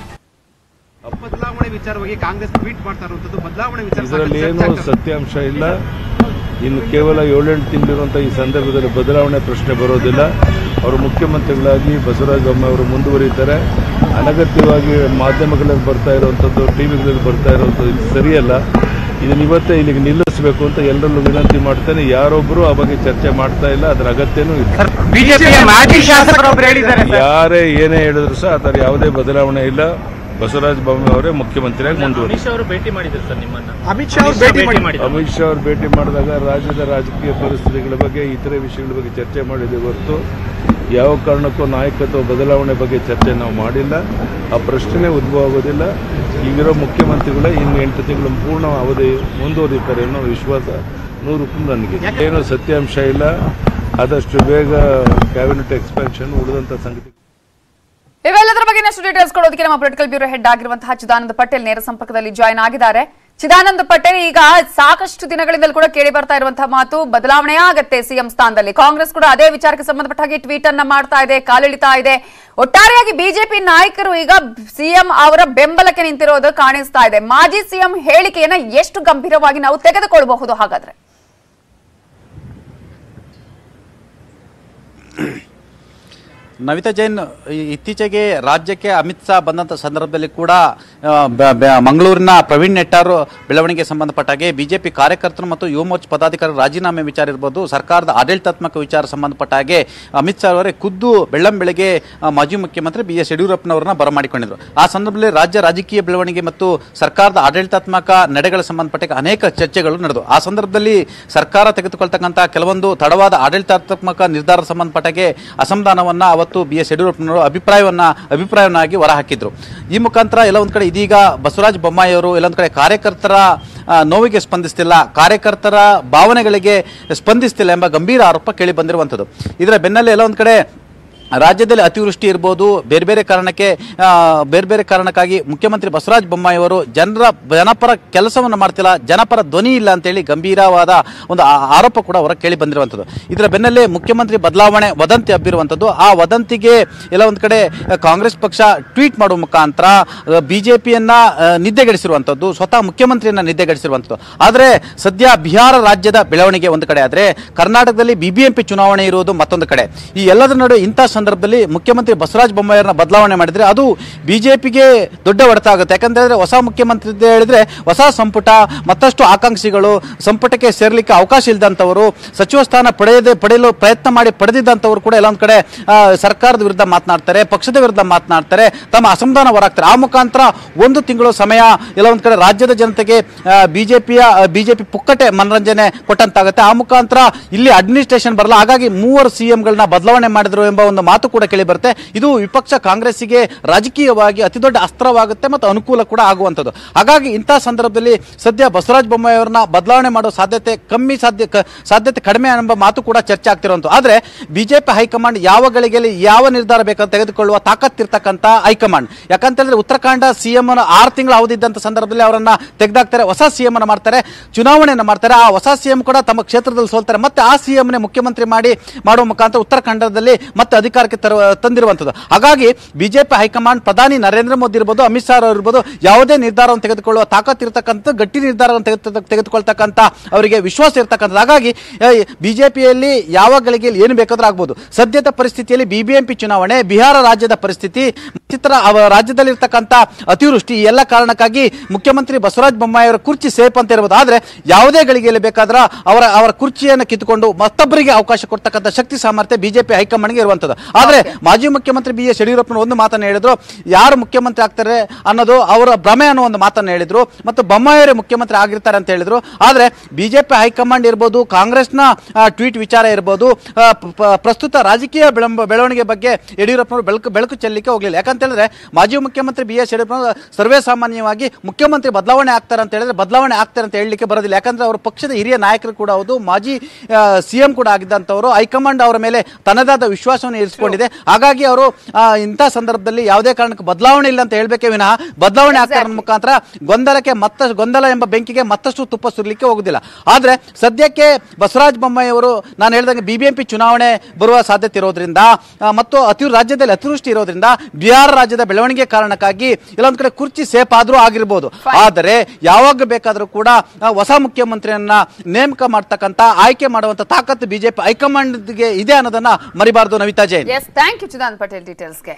ಬದಲಾವಣೆ ವಿಚಾರವಾಗಿ ಕಾಂಗ್ರೆಸ್ ಟ್ವೀಟ್ ಮಾಡ್ತಾ ಇರುವಂತದ್ದು ಬದಲಾವಣೆ ವಿಚಾರ ಇದರಲ್ಲಿ ಏನು ಸತ್ಯಾಂಶ ಇಲ್ಲ ಇನ್ನು ಕೇವಲ ಏಳೆಂಟು ತಿಂಗಳಿರುವಂಥ ಈ ಸಂದರ್ಭದಲ್ಲಿ ಬದಲಾವಣೆ ಪ್ರಶ್ನೆ ಬರೋದಿಲ್ಲ ಅವರು ಮುಖ್ಯಮಂತ್ರಿಗಳಾಗಿ ಬಸವರಾಜ ಬೊಮ್ಮಾಯಿ ಅವರು ಮುಂದುವರಿತಾರೆ ಅನಗತ್ಯವಾಗಿ ಮಾಧ್ಯಮಗಳಲ್ಲಿ ಬರ್ತಾ ಇರುವಂಥದ್ದು ಟಿವಿಗಳಲ್ಲಿ ಬರ್ತಾ ಇರುವಂಥದ್ದು ಇದು ಸರಿಯಲ್ಲ ಇದನ್ನ ಇವತ್ತೇ ಇಲ್ಲಿಗೆ ನಿಲ್ಲಿಸಬೇಕು ಅಂತ ಎಲ್ಲರಲ್ಲೂ ವಿನಂತಿ ಮಾಡ್ತೇನೆ ಯಾರೊಬ್ಬರು ಆ ಬಗ್ಗೆ ಚರ್ಚೆ ಮಾಡ್ತಾ ಇಲ್ಲ ಅದರ ಅಗತ್ಯನೂ ಇಲ್ಲ ಬಿಜೆಪಿಯ ಮಾಜಿ ಶಾಸಕರೊಬ್ರು ಹೇಳಿದ್ದಾರೆ ಸರ್ ಯಾರೇ ಏನೇ ಹೇಳಿದ್ರು ಸಹ ಅದರ ಯಾವುದೇ ಬದಲಾವಣೆ ಇಲ್ಲ ಬಸವರಾಜ ಬೊಮ್ಮಾಯಿ ಅವರೇ ಮುಖ್ಯಮಂತ್ರಿಯಾಗಿ ಮುಂದುವರಿ ಅಮಿತ್ ಶಾ ಅವರು ಭೇಟಿ ಮಾಡಿದ್ರು ಸರ್ ನಿಮ್ಮನ್ನ ಅಮಿತ್ ಶಾ ಅವರು ಭೇಟಿ ಮಾಡಿದಾಗ ರಾಜ್ಯದ ರಾಜಕೀಯ ಪರಿಸ್ಥಿತಿಗಳ ಬಗ್ಗೆ ಇತರೆ ವಿಷಯಗಳ ಬಗ್ಗೆ ಚರ್ಚೆ ಮಾಡಿದೆ ಹೊರತು ಯಾವ ಕಾರಣಕ್ಕೂ ನಾಯಕತ್ವ ಬದಲಾವಣೆ ಬಗ್ಗೆ ಚರ್ಚೆ ನಾವು ಮಾಡಿಲ್ಲ ಆ ಪ್ರಶ್ನೆ ಉದ್ಭವ ಆಗೋದಿಲ್ಲ ಈಗಿರೋ ಮುಖ್ಯಮಂತ್ರಿಗಳೇ ಇನ್ನು ಎಂಟು ತಿಂಗಳು ಪೂರ್ಣ ಅವಧಿ ಮುಂದುವರಿತಾರೆ ಅನ್ನೋ ವಿಶ್ವಾಸ ನೂರು ನನಗೆ ಏನು ಸತ್ಯಾಂಶ ಇಲ್ಲ ಆದಷ್ಟು ಬೇಗ ಕ್ಯಾಬಿನೆಟ್ ಎಕ್ಸ್ಪೆನ್ಷನ್ ಉಳಿದಂಥ ಸಂಗತಿ ಇವೆಲ್ಲದರ ಬಗ್ಗೆ ಇನ್ನಷ್ಟು ಡೀಟೇಲ್ಸ್ ಕೊಡೋದಕ್ಕೆ ನಮ್ಮ ಪೊಲಿಟಿಕಲ್ ಬ್ಯೂರೋ ಹೆಡ್ ಆಗಿರುವಂತಹ ಚಿದಾನಂದ ಪಟೇಲ್ ನೇರ ಸಂಪರ್ಕದಲ್ಲಿ ಜಾಯ್ನ್ ಆಗಿದ್ದಾರೆ ಚಿದಾನಂದ ಪಟೇಲ್ ಈಗ ಸಾಕಷ್ಟು ದಿನಗಳಿಂದಲೂ ಕೂಡ ಕೇಳಿ ಬರ್ತಾ ಇರುವಂತಹ ಮಾತು ಬದಲಾವಣೆ ಆಗತ್ತೆ ಸಿಎಂ ಸ್ಥಾನದಲ್ಲಿ ಕಾಂಗ್ರೆಸ್ ಕೂಡ ಅದೇ ವಿಚಾರಕ್ಕೆ ಸಂಬಂಧಪಟ್ಟ ಹಾಗೆ ಟ್ವೀಟ್ ಅನ್ನ ಮಾಡ್ತಾ ಇದೆ ಕಾಲೆಳಿತಾ ಇದೆ ಒಟ್ಟಾರೆಯಾಗಿ ಬಿಜೆಪಿ ನಾಯಕರು ಈಗ ಸಿಎಂ ಅವರ ಬೆಂಬಲಕ್ಕೆ ನಿಂತಿರೋದು ಕಾಣಿಸ್ತಾ ಇದೆ ಮಾಜಿ ಸಿಎಂ ಹೇಳಿಕೆಯನ್ನ ಎಷ್ಟು ಗಂಭೀರವಾಗಿ ನಾವು ತೆಗೆದುಕೊಳ್ಳಬಹುದು ಹಾಗಾದ್ರೆ ನವಿತಾ ಜೈನ್ ಈ- ಇತ್ತೀಚೆಗೆ ರಾಜ್ಯಕ್ಕೆ ಅಮಿತ್ ಶಾ ಬಂದಂಥ ಸಂದರ್ಭದಲ್ಲಿ ಕೂಡ ಆ, ಬ- ಬ- ಮಂಗಳೂರಿನ ಪ್ರವೀಣ್ ನೆಟ್ಟಾರು ಬೆಳವಣಿಗೆ ಸಂಬಂಧಪಟ್ಟಾಗೆ ಬಿಜೆಪಿ ಕಾರ್ಯಕರ್ತರು ಮತ್ತು ಯುವ ಮೋರ್ಚಾ ಪದಾಧಿಕಾರಿ ರಾಜೀನಾಮೆ ವಿಚಾರ ಇರ್ಬೋದು ಸರ್ಕಾರದ ಆಡಳಿತಾತ್ಮಕ ವಿಚಾರ ಸಂಬಂಧಪಟ್ಟ ಹಾಗೆ ಅಮಿತ್ ಶಾ ಅವರೇ ಖುದ್ದು ಬೆಳ್ಳಂ ಬೆಳಗ್ಗೆ ಆ, ಮಾಜಿ ಮುಖ್ಯಮಂತ್ರಿ ಬಿ ಎಸ್ ಯಡಿಯೂರಪ್ಪನವರನ್ನ ಬರಮಾಡಿಕೊಂಡಿದ್ರು ಆ ಸಂದರ್ಭದಲ್ಲಿ ರಾಜ್ಯ ರಾಜಕೀಯ ಬೆಳವಣಿಗೆ ಮತ್ತು ಸರ್ಕಾರದ ಆಡಳಿತಾತ್ಮಕ ನಡೆಗಳ ಸಂಬಂಧಪಟ್ಟ ಅನೇಕ ಚರ್ಚೆಗಳು ನಡೆದವು ಆ ಸಂದರ್ಭದಲ್ಲಿ ಸರ್ಕಾರ ತೆಗೆದುಕೊಳ್ತಕ್ಕಂಥ ಕೆಲವೊಂದು ತಡವಾದ ಆಡಳಿತಾತ್ಮಕ ನಿರ್ಧಾರ ಸಂಬಂಧಪಟ್ಟಾಗೆ ಅಸಮಾಧಾನವನ್ನ ಅವತ್ತು ಬಿ ಎಸ್ ಯಡಿಯೂರಪ್ಪನವರು ಅಭಿಪ್ರಾಯವನ್ನ ಅಭಿಪ್ರಾಯವನ್ನಾಗಿ ಹೊರಹಾಕಿದ್ರು ಈ ಮುಖಾಂತರ ಎಲ್ಲ ಒಂದ್ ಕಡೆ ಇದೀಗ ಬಸವರಾಜ ಬೊಮ್ಮಾಯಿ ಅವರು ಎಲ್ಲೊಂದ್ ಕಡೆ ಕಾರ್ಯಕರ್ತರ ಆ, ನೋವಿಗೆ ಸ್ಪಂದಿಸ್ತಿಲ್ಲ ಕಾರ್ಯಕರ್ತರ ಭಾವನೆಗಳಿಗೆ ಸ್ಪಂದಿಸ್ತಿಲ್ಲ ಎಂಬ ಗಂಭೀರ ಆರೋಪ ಕೇಳಿ ಬಂದಿರುವಂಥದ್ದು ಇದರ ಬೆನ್ನಲ್ಲೇ ಎಲ್ಲ ಒಂದ್ ಕಡೆ ರಾಜ್ಯದಲ್ಲಿ ಅತಿವೃಷ್ಟಿ ಇರ್ಬೋದು ಬೇರೆ ಬೇರೆ ಕಾರಣಕ್ಕೆ ಆ, ಬೇರೆ ಬೇರೆ ಕಾರಣಕ್ಕಾಗಿ ಮುಖ್ಯಮಂತ್ರಿ ಬಸವರಾಜ ಬೊಮ್ಮಾಯಿ ಅವರು ಜನರ ಜನಪರ ಕೆಲಸವನ್ನು ಮಾಡ್ತಿಲ್ಲ ಜನಪರ ಧ್ವನಿ ಇಲ್ಲ ಅಂತೇಳಿ ಗಂಭೀರವಾದ ಒಂದು ಆ- ಆರೋಪ ಕೂಡ ಹೊರ ಕೇಳಿ ಬಂದಿರುವಂಥದ್ದು ಇದರ ಬೆನ್ನಲ್ಲೇ ಮುಖ್ಯಮಂತ್ರಿ ಬದಲಾವಣೆ ವದಂತಿ ಹಬ್ಬಿರುವಂಥದ್ದು ಆ ವದಂತಿಗೆ ಎಲ್ಲ ಒಂದು ಕಡೆ ಆ, ಕಾಂಗ್ರೆಸ್ ಪಕ್ಷ ಟ್ವೀಟ್ ಮಾಡುವ ಮುಖಾಂತರ ಬಿಜೆಪಿಯನ್ನ ನಿದ್ದೆಗೆಡಿಸಿರುವಂಥದ್ದು ಸ್ವತಃ ಮುಖ್ಯಮಂತ್ರಿಯನ್ನ ನಿದ್ದೆಗೆಡಿಸಿರುವಂಥದ್ದು ಆದರೆ ಸದ್ಯ ಬಿಹಾರ ರಾಜ್ಯದ ಬೆಳವಣಿಗೆ ಒಂದು ಕಡೆ ಆದರೆ ಕರ್ನಾಟಕದಲ್ಲಿ ಬಿಬಿಎಂಪಿ ಚುನಾವಣೆ ಇರುವುದು ಮತ್ತೊಂದು ಕಡೆ ಈ ಎಲ್ಲದರ ನಡುವೆ ಇಂಥ ಸಂದರ್ಭದಲ್ಲಿ ಮುಖ್ಯಮಂತ್ರಿ ಬಸವರಾಜ ಬೊಮ್ಮಾಯಿಯವ್ರನ್ನ ಬದಲಾವಣೆ ಮಾಡಿದ್ರೆ ಅದು ಬಿಜೆಪಿಗೆ ದೊಡ್ಡ ಹೊಡೆತ ಆಗುತ್ತೆ ಯಾಕಂದ್ರೆ ಹೊಸ ಮುಖ್ಯಮಂತ್ರಿ ಅಂತ ಹೇಳಿದ್ರೆ ಹೊಸ ಸಂಪುಟ ಮತ್ತಷ್ಟು ಆಕಾಂಕ್ಷಿಗಳು ಸಂಪುಟಕ್ಕೆ ಸೇರ್ಲಿಕ್ಕೆ ಅವಕಾಶ ಇಲ್ಲದಂಥವರು ಸಚಿವ ಸ್ಥಾನ ಪಡೆಯದೆ ಪಡೆಯಲು ಪ್ರಯತ್ನ ಮಾಡಿ ಪಡೆದಿದ್ದಂಥವ್ರು ಕೂಡ ಎಲ್ಲ ಒಂದ್ ಕಡೆ ಆ, ಸರ್ಕಾರದ ವಿರುದ್ಧ ಮಾತನಾಡ್ತಾರೆ ಪಕ್ಷದ ವಿರುದ್ಧ ಮಾತನಾಡ್ತಾರೆ ತಮ್ಮ ಅಸಮಾಧಾನ ಹೊರಾಗ್ತಾರೆ ಆ ಮುಖಾಂತರ ಒಂದು ತಿಂಗಳು ಸಮಯ ಎಲ್ಲ ಒಂದ್ ಕಡೆ ರಾಜ್ಯದ ಜನತೆಗೆ ಬಿಜೆಪಿಯ ಬಿಜೆಪಿ ಪುಕ್ಕಟೆ ಮನರಂಜನೆ ಕೊಟ್ಟಂತಾಗುತ್ತೆ ಆ ಮುಖಾಂತರ ಇಲ್ಲಿ ಅಡ್ಮಿನಿಸ್ಟ್ರೇಷನ್ ಬರಲ್ಲ ಹಾಗಾಗಿ ಮೂವರು ಸಿಎಂಗಳನ್ನ ಬದಲಾವಣೆ ಮಾಡಿದ್ರು ಎಂಬ ಒಂದು ಮಾತು ಕೂಡ ಕೇಳಿ ಬರುತ್ತೆ ಇದು ವಿಪಕ್ಷ ಕಾಂಗ್ರೆಸ್ಸಿಗೆ ರಾಜಕೀಯವಾಗಿ ಅತಿದೊಡ್ಡ ಅಸ್ತ್ರವಾಗುತ್ತೆ ಮತ್ತು ಅನುಕೂಲ ಕೂಡ ಆಗುವಂಥದ್ದು ಹಾಗಾಗಿ ಇಂತಹ ಸಂದರ್ಭದಲ್ಲಿ ಸದ್ಯ ಬಸವರಾಜ ಬೊಮ್ಮಾಯಿ ಅವರನ್ನ ಬದಲಾವಣೆ ಮಾಡೋ ಸಾಧ್ಯತೆ ಕಮ್ಮಿ ಸಾಧ್ಯ ಕ- ಸಾಧ್ಯತೆ ಕಡಿಮೆ ಎಂಬ ಮಾತು ಕೂಡ ಚರ್ಚೆ ಆಗ್ತಿರುವಂಥ ಆದರೆ ಬಿಜೆಪಿ ಹೈಕಮಾಂಡ್ ಯಾವ ಗಳಿಗೆಯಲ್ಲಿ ಯಾವ ನಿರ್ಧಾರ ಬೇಕಂತ ತೆಗೆದುಕೊಳ್ಳುವ ತಾಕತ್ತಿರ್ತಕ್ಕಂಥ ಹೈಕಮಾಂಡ್ ಯಾಕಂತಂದ್ರೆ ಉತ್ತರಾಖಂಡ ಸಿಎಂ ಆರು ತಿಂಗಳು ಅವಧಿದ್ದಂಥ ಸಂದರ್ಭದಲ್ಲಿ ಅವರನ್ನ ತೆಗೆದಾಕ್ತಾರೆ ಹೊಸ ಸಿಎಂ ಅನ್ನ ಮಾಡ್ತಾರೆ ಚುನಾವಣೆಯನ್ನು ಮಾಡ್ತಾರೆ ಆ ಹೊಸ ಸಿಎಂ ಕೂಡ ತಮ್ಮ ಕ್ಷೇತ್ರದಲ್ಲಿ ಸೋಲ್ತಾರೆ ಮತ್ತೆ ಆ ಸಿಎಂನೇ ಮುಖ್ಯಮಂತ್ರಿ ಮಾಡಿ ಮಾಡುವ ಮುಖಾಂತರ ಉತ್ತರಾಖಂಡದಲ್ಲಿ ಮತ್ತೆ ಅಧಿಕಾರಕ್ಕೆ ತರುವ ತಂದಿರುವಂಥದ್ದು ಹಾಗಾಗಿ ಬಿಜೆಪಿ ಹೈಕಮಾಂಡ್ ಪ್ರಧಾನಿ ನರೇಂದ್ರ ಮೋದಿ ಇರ್ಬೋದು ಅಮಿತ್ ಶಾ ಅವರು ಇರ್ಬೋದು ಯಾವುದೇ ನಿರ್ಧಾರವನ್ನು ತೆಗೆದುಕೊಳ್ಳುವ ತಾಕತ್ ಇರತಕ್ಕಂಥ ಗಟ್ಟಿ ನಿರ್ಧಾರವನ್ನು ತೆಗೆದು ತೆಗೆದುಕೊಳ್ತಕ್ಕಂಥ ಅವರಿಗೆ ವಿಶ್ವಾಸ ಇರತಕ್ಕಂಥದ್ದು ಹಾಗಾಗಿ ಬಿಜೆಪಿಯಲ್ಲಿ ಯಾವ ಗಳಿಗೆಯಲ್ಲಿ ಏನು ಬೇಕಾದ್ರೂ ಆಗ್ಬೋದು ಸದ್ಯದ ಪರಿಸ್ಥಿತಿಯಲ್ಲಿ ಬಿಬಿಎಂಪಿ ಚುನಾವಣೆ ಬಿಹಾರ ರಾಜ್ಯದ ಪರಿಸ್ಥಿತಿ ಚಿತ್ರ ಅವ ರಾಜ್ಯದಲ್ಲಿರ್ತಕ್ಕಂಥ ಅತಿವೃಷ್ಟಿ ಈ ಎಲ್ಲ ಕಾರಣಕ್ಕಾಗಿ ಮುಖ್ಯಮಂತ್ರಿ ಬಸವರಾಜ ಬೊಮ್ಮಾಯಿ ಅವರ ಕುರ್ಚಿ ಸೇಫ್ ಅಂತ ಇರ್ಬೋದು ಆದ್ರೆ ಯಾವುದೇ ಗಳಿಗೆಯಲ್ಲಿ ಬೇಕಾದ್ರೆ ಅವರ ಅವರ ಕುರ್ಚಿಯನ್ನು ಕಿತ್ತುಕೊಂಡು ಮತ್ತೊಬ್ಬರಿಗೆ ಅವಕಾಶ ಕೊಡ್ತಕ್ಕಂಥ ಶಕ್ತಿ ಸಾಮರ್ಥ್ಯ ಬಿಜೆಪಿ ಹೈಕಮಾಂಡ್ಗೆ ಇರುವಂತದ್ದು ಆದ್ರೆ ಮಾಜಿ ಮುಖ್ಯಮಂತ್ರಿ ಬಿ ಎಸ್ ಯಡಿಯೂರಪ್ಪನ ಒಂದು ಮಾತನ್ನು ಹೇಳಿದ್ರು ಯಾರು ಮುಖ್ಯಮಂತ್ರಿ ಆಗ್ತಾರೆ ಅನ್ನೋದು ಅವರ ಭ್ರಮೆ ಅನ್ನೋ ಒಂದು ಮಾತನ್ನು ಹೇಳಿದ್ರು ಮತ್ತು ಬೊಮ್ಮಾಯಿಯವರೇ ಮುಖ್ಯಮಂತ್ರಿ ಆಗಿರ್ತಾರೆ ಅಂತ ಹೇಳಿದ್ರು ಆದ್ರೆ ಬಿಜೆಪಿ ಹೈಕಮಾಂಡ್ ಇರ್ಬೋದು ಕಾಂಗ್ರೆಸ್ನ ಆ, ಟ್ವೀಟ್ ವಿಚಾರ ಇರ್ಬೋದು ಆ, ಪ- ಪ- ಪ್ರಸ್ತುತ ರಾಜಕೀಯ ಬೆಳಂಬ ಬೆಳವಣಿಗೆ ಬಗ್ಗೆ ಯಡಿಯೂರಪ್ಪನವರು ಬೆಳಕು ಬೆಳಕು ಚೆಲ್ಲಲಿಕ್ಕೆ ಹೋಗಲಿಲ್ಲ ಯಾಕಂತ ಹೇಳಿದ್ರೆ ಮಾಜಿ ಮುಖ್ಯಮಂತ್ರಿ ಬಿ ಎಸ್ ಯಡಿಯೂರಪ್ಪ ಸರ್ವೇ ಸಾಮಾನ್ಯವಾಗಿ ಮುಖ್ಯಮಂತ್ರಿ ಬದಲಾವಣೆ ಆಗ್ತಾರೆ ಅಂತ ಹೇಳಿದ್ರೆ ಬದಲಾವಣೆ ಆಗ್ತಾರೆ ಅಂತ ಹೇಳಲಿಕ್ಕೆ ಬರೋದಿಲ್ಲ ಯಾಕಂದ್ರೆ ಅವರು ಪಕ್ಷದ ಹಿರಿಯ ನಾಯಕರು ಕೂಡ ಹೌದು ಮಾಜಿ ಸಿಎಂ ಕೂಡ ಆಗಿದ್ದಂಥವರು ಹೈಕಮಾಂಡ್ ಅವರ ಮೇಲೆ ತನ್ನದಾದ ವಿಶ್ವಾಸವನ್ನು ಇರಿಸಿಕೊಂಡಿದೆ ಹಾಗಾಗಿ ಅವರು ಆ, ಇಂಥ ಸಂದರ್ಭದಲ್ಲಿ ಯಾವುದೇ ಕಾರಣಕ್ಕೆ ಬದಲಾವಣೆ ಇಲ್ಲ ಅಂತ ಹೇಳ್ಬೇಕೇ ವಿನಃ ಬದಲಾವಣೆ ಆಗ್ತಾರೆ ಅನ್ನೋ ಮುಖಾಂತರ ಗೊಂದಲಕ್ಕೆ ಮತ್ತಷ್ಟು ಗೊಂದಲ ಎಂಬ ಬೆಂಕಿಗೆ ಮತ್ತಷ್ಟು ತುಪ್ಪ ಸುರಿಲಿಕ್ಕೆ ಹೋಗುದಿಲ್ಲ ಆದ್ರೆ ಸದ್ಯಕ್ಕೆ ಬಸವರಾಜ ಬೊಮ್ಮಾಯಿ ಅವರು ನಾನು ಹೇಳ್ದಂಗೆ ಬಿಬಿಎಂಪಿ ಚುನಾವಣೆ ಬರುವ ಸಾಧ್ಯತೆ ಇರೋದ್ರಿಂದ ಆ, ಮತ್ತು ಅತಿ ರಾಜ್ಯದಲ್ಲಿ ಅತಿವೃಷ್ಟಿ ಇರೋದ್ರಿಂದ ಬಿಹಾರ ರಾಜ್ಯದ ಬೆಳವಣಿಗೆ ಕಾರಣಕ್ಕಾಗಿ ಇಲ್ಲೊಂದ್ ಕಡೆ ಕುರ್ಚಿ ಸೇಫ್ ಆದ್ರೂ ಆಗಿರ್ಬೋದು ಆದರೆ ಯಾವಾಗ ಬೇಕಾದ್ರೂ ಕೂಡ ಆ, ಹೊಸ ಮುಖ್ಯಮಂತ್ರಿಯನ್ನ ನೇಮಕ ಮಾಡ್ತಕ್ಕಂಥ ಆಯ್ಕೆ ಮಾಡುವಂತ ತಾಕತ್ತು ಬಿಜೆಪಿ ಹೈಕಮಾಂಡ್ಗೆ ಇದೆ ಅನ್ನೋದನ್ನ ಮರಿಬಾರ್ದು Navitha Jain yes thank you Chidanand Patel ಡೀಟೇಲ್ಸ್ಗೆ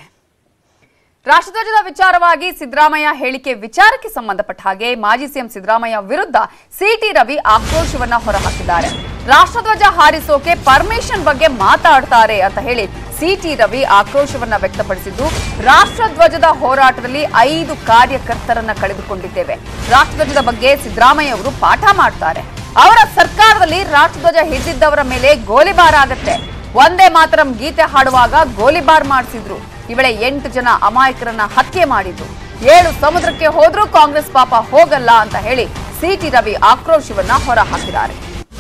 ರಾಷ್ಟ್ರಧ್ವಜದ ವಿಚಾರವಾಗಿ ಸಿದ್ದರಾಮಯ್ಯ ಹೇಳಿಕೆ ವಿಚಾರಕ್ಕೆ ಸಂಬಂಧಪಟ್ಟ ಹಾಗೆ ಮಾಜಿ ಸಿಎಂ ಸಿದ್ದರಾಮಯ್ಯ ವಿರುದ್ಧ ಸಿಟಿ ರವಿ ಆಕ್ರೋಶವನ್ನ ಹೊರಹಾಕಿದ್ದಾರೆ ರಾಷ್ಟ್ರಧ್ವಜ ಹಾರಿಸೋಕೆ ಪರ್ಮಿಷನ್ ಬಗ್ಗೆ ಮಾತಾಡ್ತಾರೆ ಅಂತ ಹೇಳಿ ಸಿಟಿ ರವಿ ಆಕ್ರೋಶವನ್ನ ವ್ಯಕ್ತಪಡಿಸಿದ್ದು ರಾಷ್ಟ್ರಧ್ವಜದ ಹೋರಾಟದಲ್ಲಿ ಐದು ಕಾರ್ಯಕರ್ತರನ್ನ ಕಳೆದುಕೊಂಡಿದ್ದೇವೆ ರಾಷ್ಟ್ರಧ್ವಜದ ಬಗ್ಗೆ ಸಿದ್ದರಾಮಯ್ಯ ಅವರು ಪಾಠ ಮಾಡ್ತಾರೆ ಅವರ ಸರ್ಕಾರದಲ್ಲಿ ರಾಷ್ಟ್ರಧ್ವಜ ಹಿಡಿದಿದ್ದವರ ಮೇಲೆ ಗೋಲಿಬಾರ್ ಆಗತ್ತೆ ಒಂದೇ ಮಾತರಂ ಗೀತೆ ಹಾಡುವಾಗ ಗೋಲಿಬಾರ್ ಮಾಡಿಸಿದ್ರು ಈ ವೇಳೆ ಎಂಟು ಜನ ಅಮಾಯಕರನ್ನ ಹತ್ಯೆ ಮಾಡಿದ್ರು ಏಳು ಸಮುದ್ರಕ್ಕೆ ಹೋದ್ರೂ ಕಾಂಗ್ರೆಸ್ ಪಾಪ ಹೋಗಲ್ಲ ಅಂತ ಹೇಳಿ ಸಿಟಿ ರವಿ ಆಕ್ರೋಶವನ್ನ ಹೊರ ಹಾಕಿದ್ದಾರೆ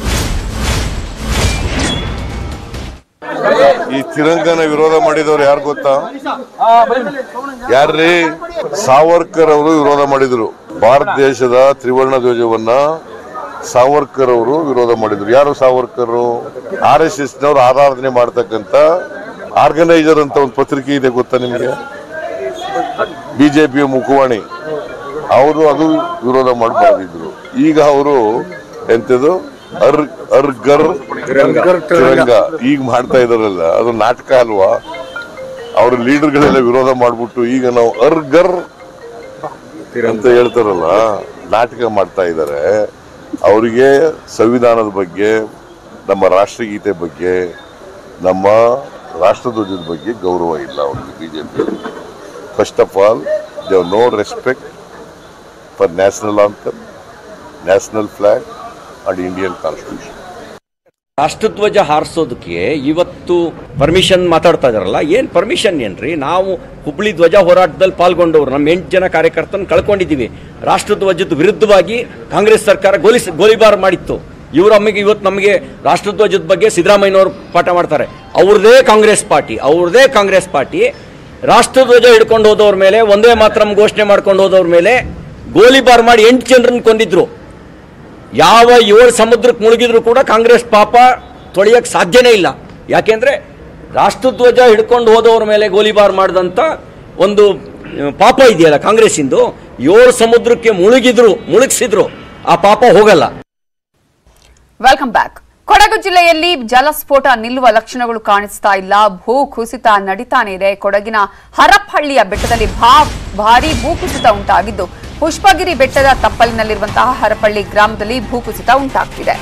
ಈ ತಿರಂಗನ ವಿರೋಧ ಮಾಡಿದವರು ಯಾರು ಗೊತ್ತಾ ಯಾರ್ರೀ ಸಾವರ್ಕರ್ ಅವರು ವಿರೋಧ ಮಾಡಿದ್ರು ಭಾರತ ದೇಶದ ತ್ರಿವರ್ಣ ಧ್ವಜವನ್ನ ಸಾವರ್ಕರ್ ಅವರು ವಿರೋಧ ಮಾಡಿದ್ರು ಯಾರು ಸಾವರ್ಕರ್ ಆರ್ ಎಸ್ ಎಸ್ ನವರು ಆರಾಧನೆ ಮಾಡ್ತಕ್ಕಂತ ಆರ್ಗನೈಸರ್ ಅಂತ ಒಂದು ಪತ್ರಿಕೆ ಇದೆ ಗೊತ್ತಾ ನಿಮಗೆ ಬಿಜೆಪಿಯ ಮುಖವಾಣಿ ಅವರು ಅದು ವಿರೋಧ ಮಾಡಿ ಬರೆದಿದ್ರು ಈಗ ಅವರು ಎಂತದು ಅರ್ ಅರ್ಗರ್ ತಿರಂಗ ಈಗ ಮಾಡ್ತಾ ಇದಾರಲ್ಲ ಅದು ನಾಟಕ ಅಲ್ವಾ ಅವ್ರ ಲೀಡರ್ಗಳೆಲ್ಲ ವಿರೋಧ ಮಾಡ್ಬಿಟ್ಟು ಈಗ ನಾವು ಅರ್ಗರ್ ಅಂತ ಹೇಳ್ತಾರಲ್ಲ ನಾಟಕ ಮಾಡ್ತಾ ಇದ್ದಾರೆ ಅವರಿಗೆ ಸಂವಿಧಾನದ ಬಗ್ಗೆ ನಮ್ಮ ರಾಷ್ಟ್ರಗೀತೆ ಬಗ್ಗೆ ನಮ್ಮ ರಾಷ್ಟ್ರಧ್ವಜದ ಬಗ್ಗೆ ಗೌರವ ಇಲ್ಲ ಅವ್ರಿಗೆ BJP first of all they no respect for national anthem national flag and Indian constitution ರಾಷ್ಟ್ರಧ್ವಜ ಹಾರಿಸೋದಕ್ಕೆ ಇವತ್ತು ಪರ್ಮಿಷನ್ ಮಾತಾಡ್ತಾ ಇದಾರಲ್ಲ ಏನ್ ಪರ್ಮಿಷನ್ ಏನ್ರಿ ನಾವು ಹುಬ್ಳಿ ಧ್ವಜ ಹೋರಾಟದಲ್ಲಿ ಪಾಲ್ಗೊಂಡವರು ನಮ್ಮ ಎಂಟು ಜನ ಕಾರ್ಯಕರ್ತನ ಕಳ್ಕೊಂಡಿದ್ದೀವಿ ರಾಷ್ಟ್ರಧ್ವಜದ ವಿರುದ್ಧವಾಗಿ ಕಾಂಗ್ರೆಸ್ ಸರ್ಕಾರ ಗೋಲಿಸ್ ಗೋಲಿಬಾರ್ ಮಾಡಿತ್ತು ಇವರು ನಮಗೆ ಇವತ್ತು ನಮಗೆ ರಾಷ್ಟ್ರಧ್ವಜದ ಬಗ್ಗೆ ಸಿದ್ದರಾಮಯ್ಯನವರು ಪಾಠ ಮಾಡ್ತಾರೆ ಅವ್ರದೇ ಕಾಂಗ್ರೆಸ್ ಪಾರ್ಟಿ ಅವ್ರದೇ ಕಾಂಗ್ರೆಸ್ ಪಾರ್ಟಿ ರಾಷ್ಟ್ರಧ್ವಜ ಹಿಡ್ಕೊಂಡು ಹೋದವ್ರ ಮೇಲೆ ಒಂದೇ ಮಾತ್ರ ಘೋಷಣೆ ಮಾಡ್ಕೊಂಡು ಹೋದವ್ರ ಮೇಲೆ ಗೋಲಿಬಾರ್ ಮಾಡಿ ಎಂಟು ಜನರನ್ನ ಕೊಂದಿದ್ರು ಯಾವ ಏಳು ಸಮುದ್ರಕ್ಕೆ ಮುಳುಗಿದ್ರು ಕೂಡ ಕಾಂಗ್ರೆಸ್ ಪಾಪ ತೊಳೆಯಕ್ಕೆ ಸಾಧ್ಯನೇ ಇಲ್ಲ ಯಾಕೆಂದ್ರೆ ರಾಷ್ಟ್ರಧ್ವಜ ಹಿಡ್ಕೊಂಡು ಹೋದವ್ರ ಮೇಲೆ ಗೋಲಿಬಾರ್ ಮಾಡಿದಂಥ ಒಂದು ಆ, ಪಾಪ ಇದೆಯಲ್ಲ ಕಾಂಗ್ರೆಸ್ಸಿಂದು ಏಳು ಸಮುದ್ರಕ್ಕೆ ಮುಳುಗಿದ್ರು ಮುಳುಗಿಸಿದ್ರು ಆ ಪಾಪ ಹೋಗಲ್ಲ ವೆಲ್ಕಮ್ ಬ್ಯಾಕ್ ಕೊಡಗು ಜಿಲ್ಲೆಯಲ್ಲಿ ಜಲಸ್ಫೋಟ ನಿಲ್ಲುವ ಲಕ್ಷಣಗಳು ಕಾಣಿಸ್ತಾ ಇಲ್ಲ ಭೂ ಕುಸಿತ ನಡೀತಾನೆ ಇದೆ ಕೊಡಗಿನ ಹರಪಹಳ್ಳಿಯ ಬೆಟ್ಟದಲ್ಲಿ ಭಾ ಭಾರೀ ಭೂಕುಸಿತ ಉಂಟಾಗಿದ್ದು ಪುಷ್ಪಗಿರಿ ಬೆಟ್ಟದ ತಪ್ಪಲಿನಲ್ಲಿರುವಂತಹ ಹರಪಳ್ಳಿ ಗ್ರಾಮದಲ್ಲಿ ಭೂಕುಸಿತ ಉಂಟಾಗ್ತಿದೆ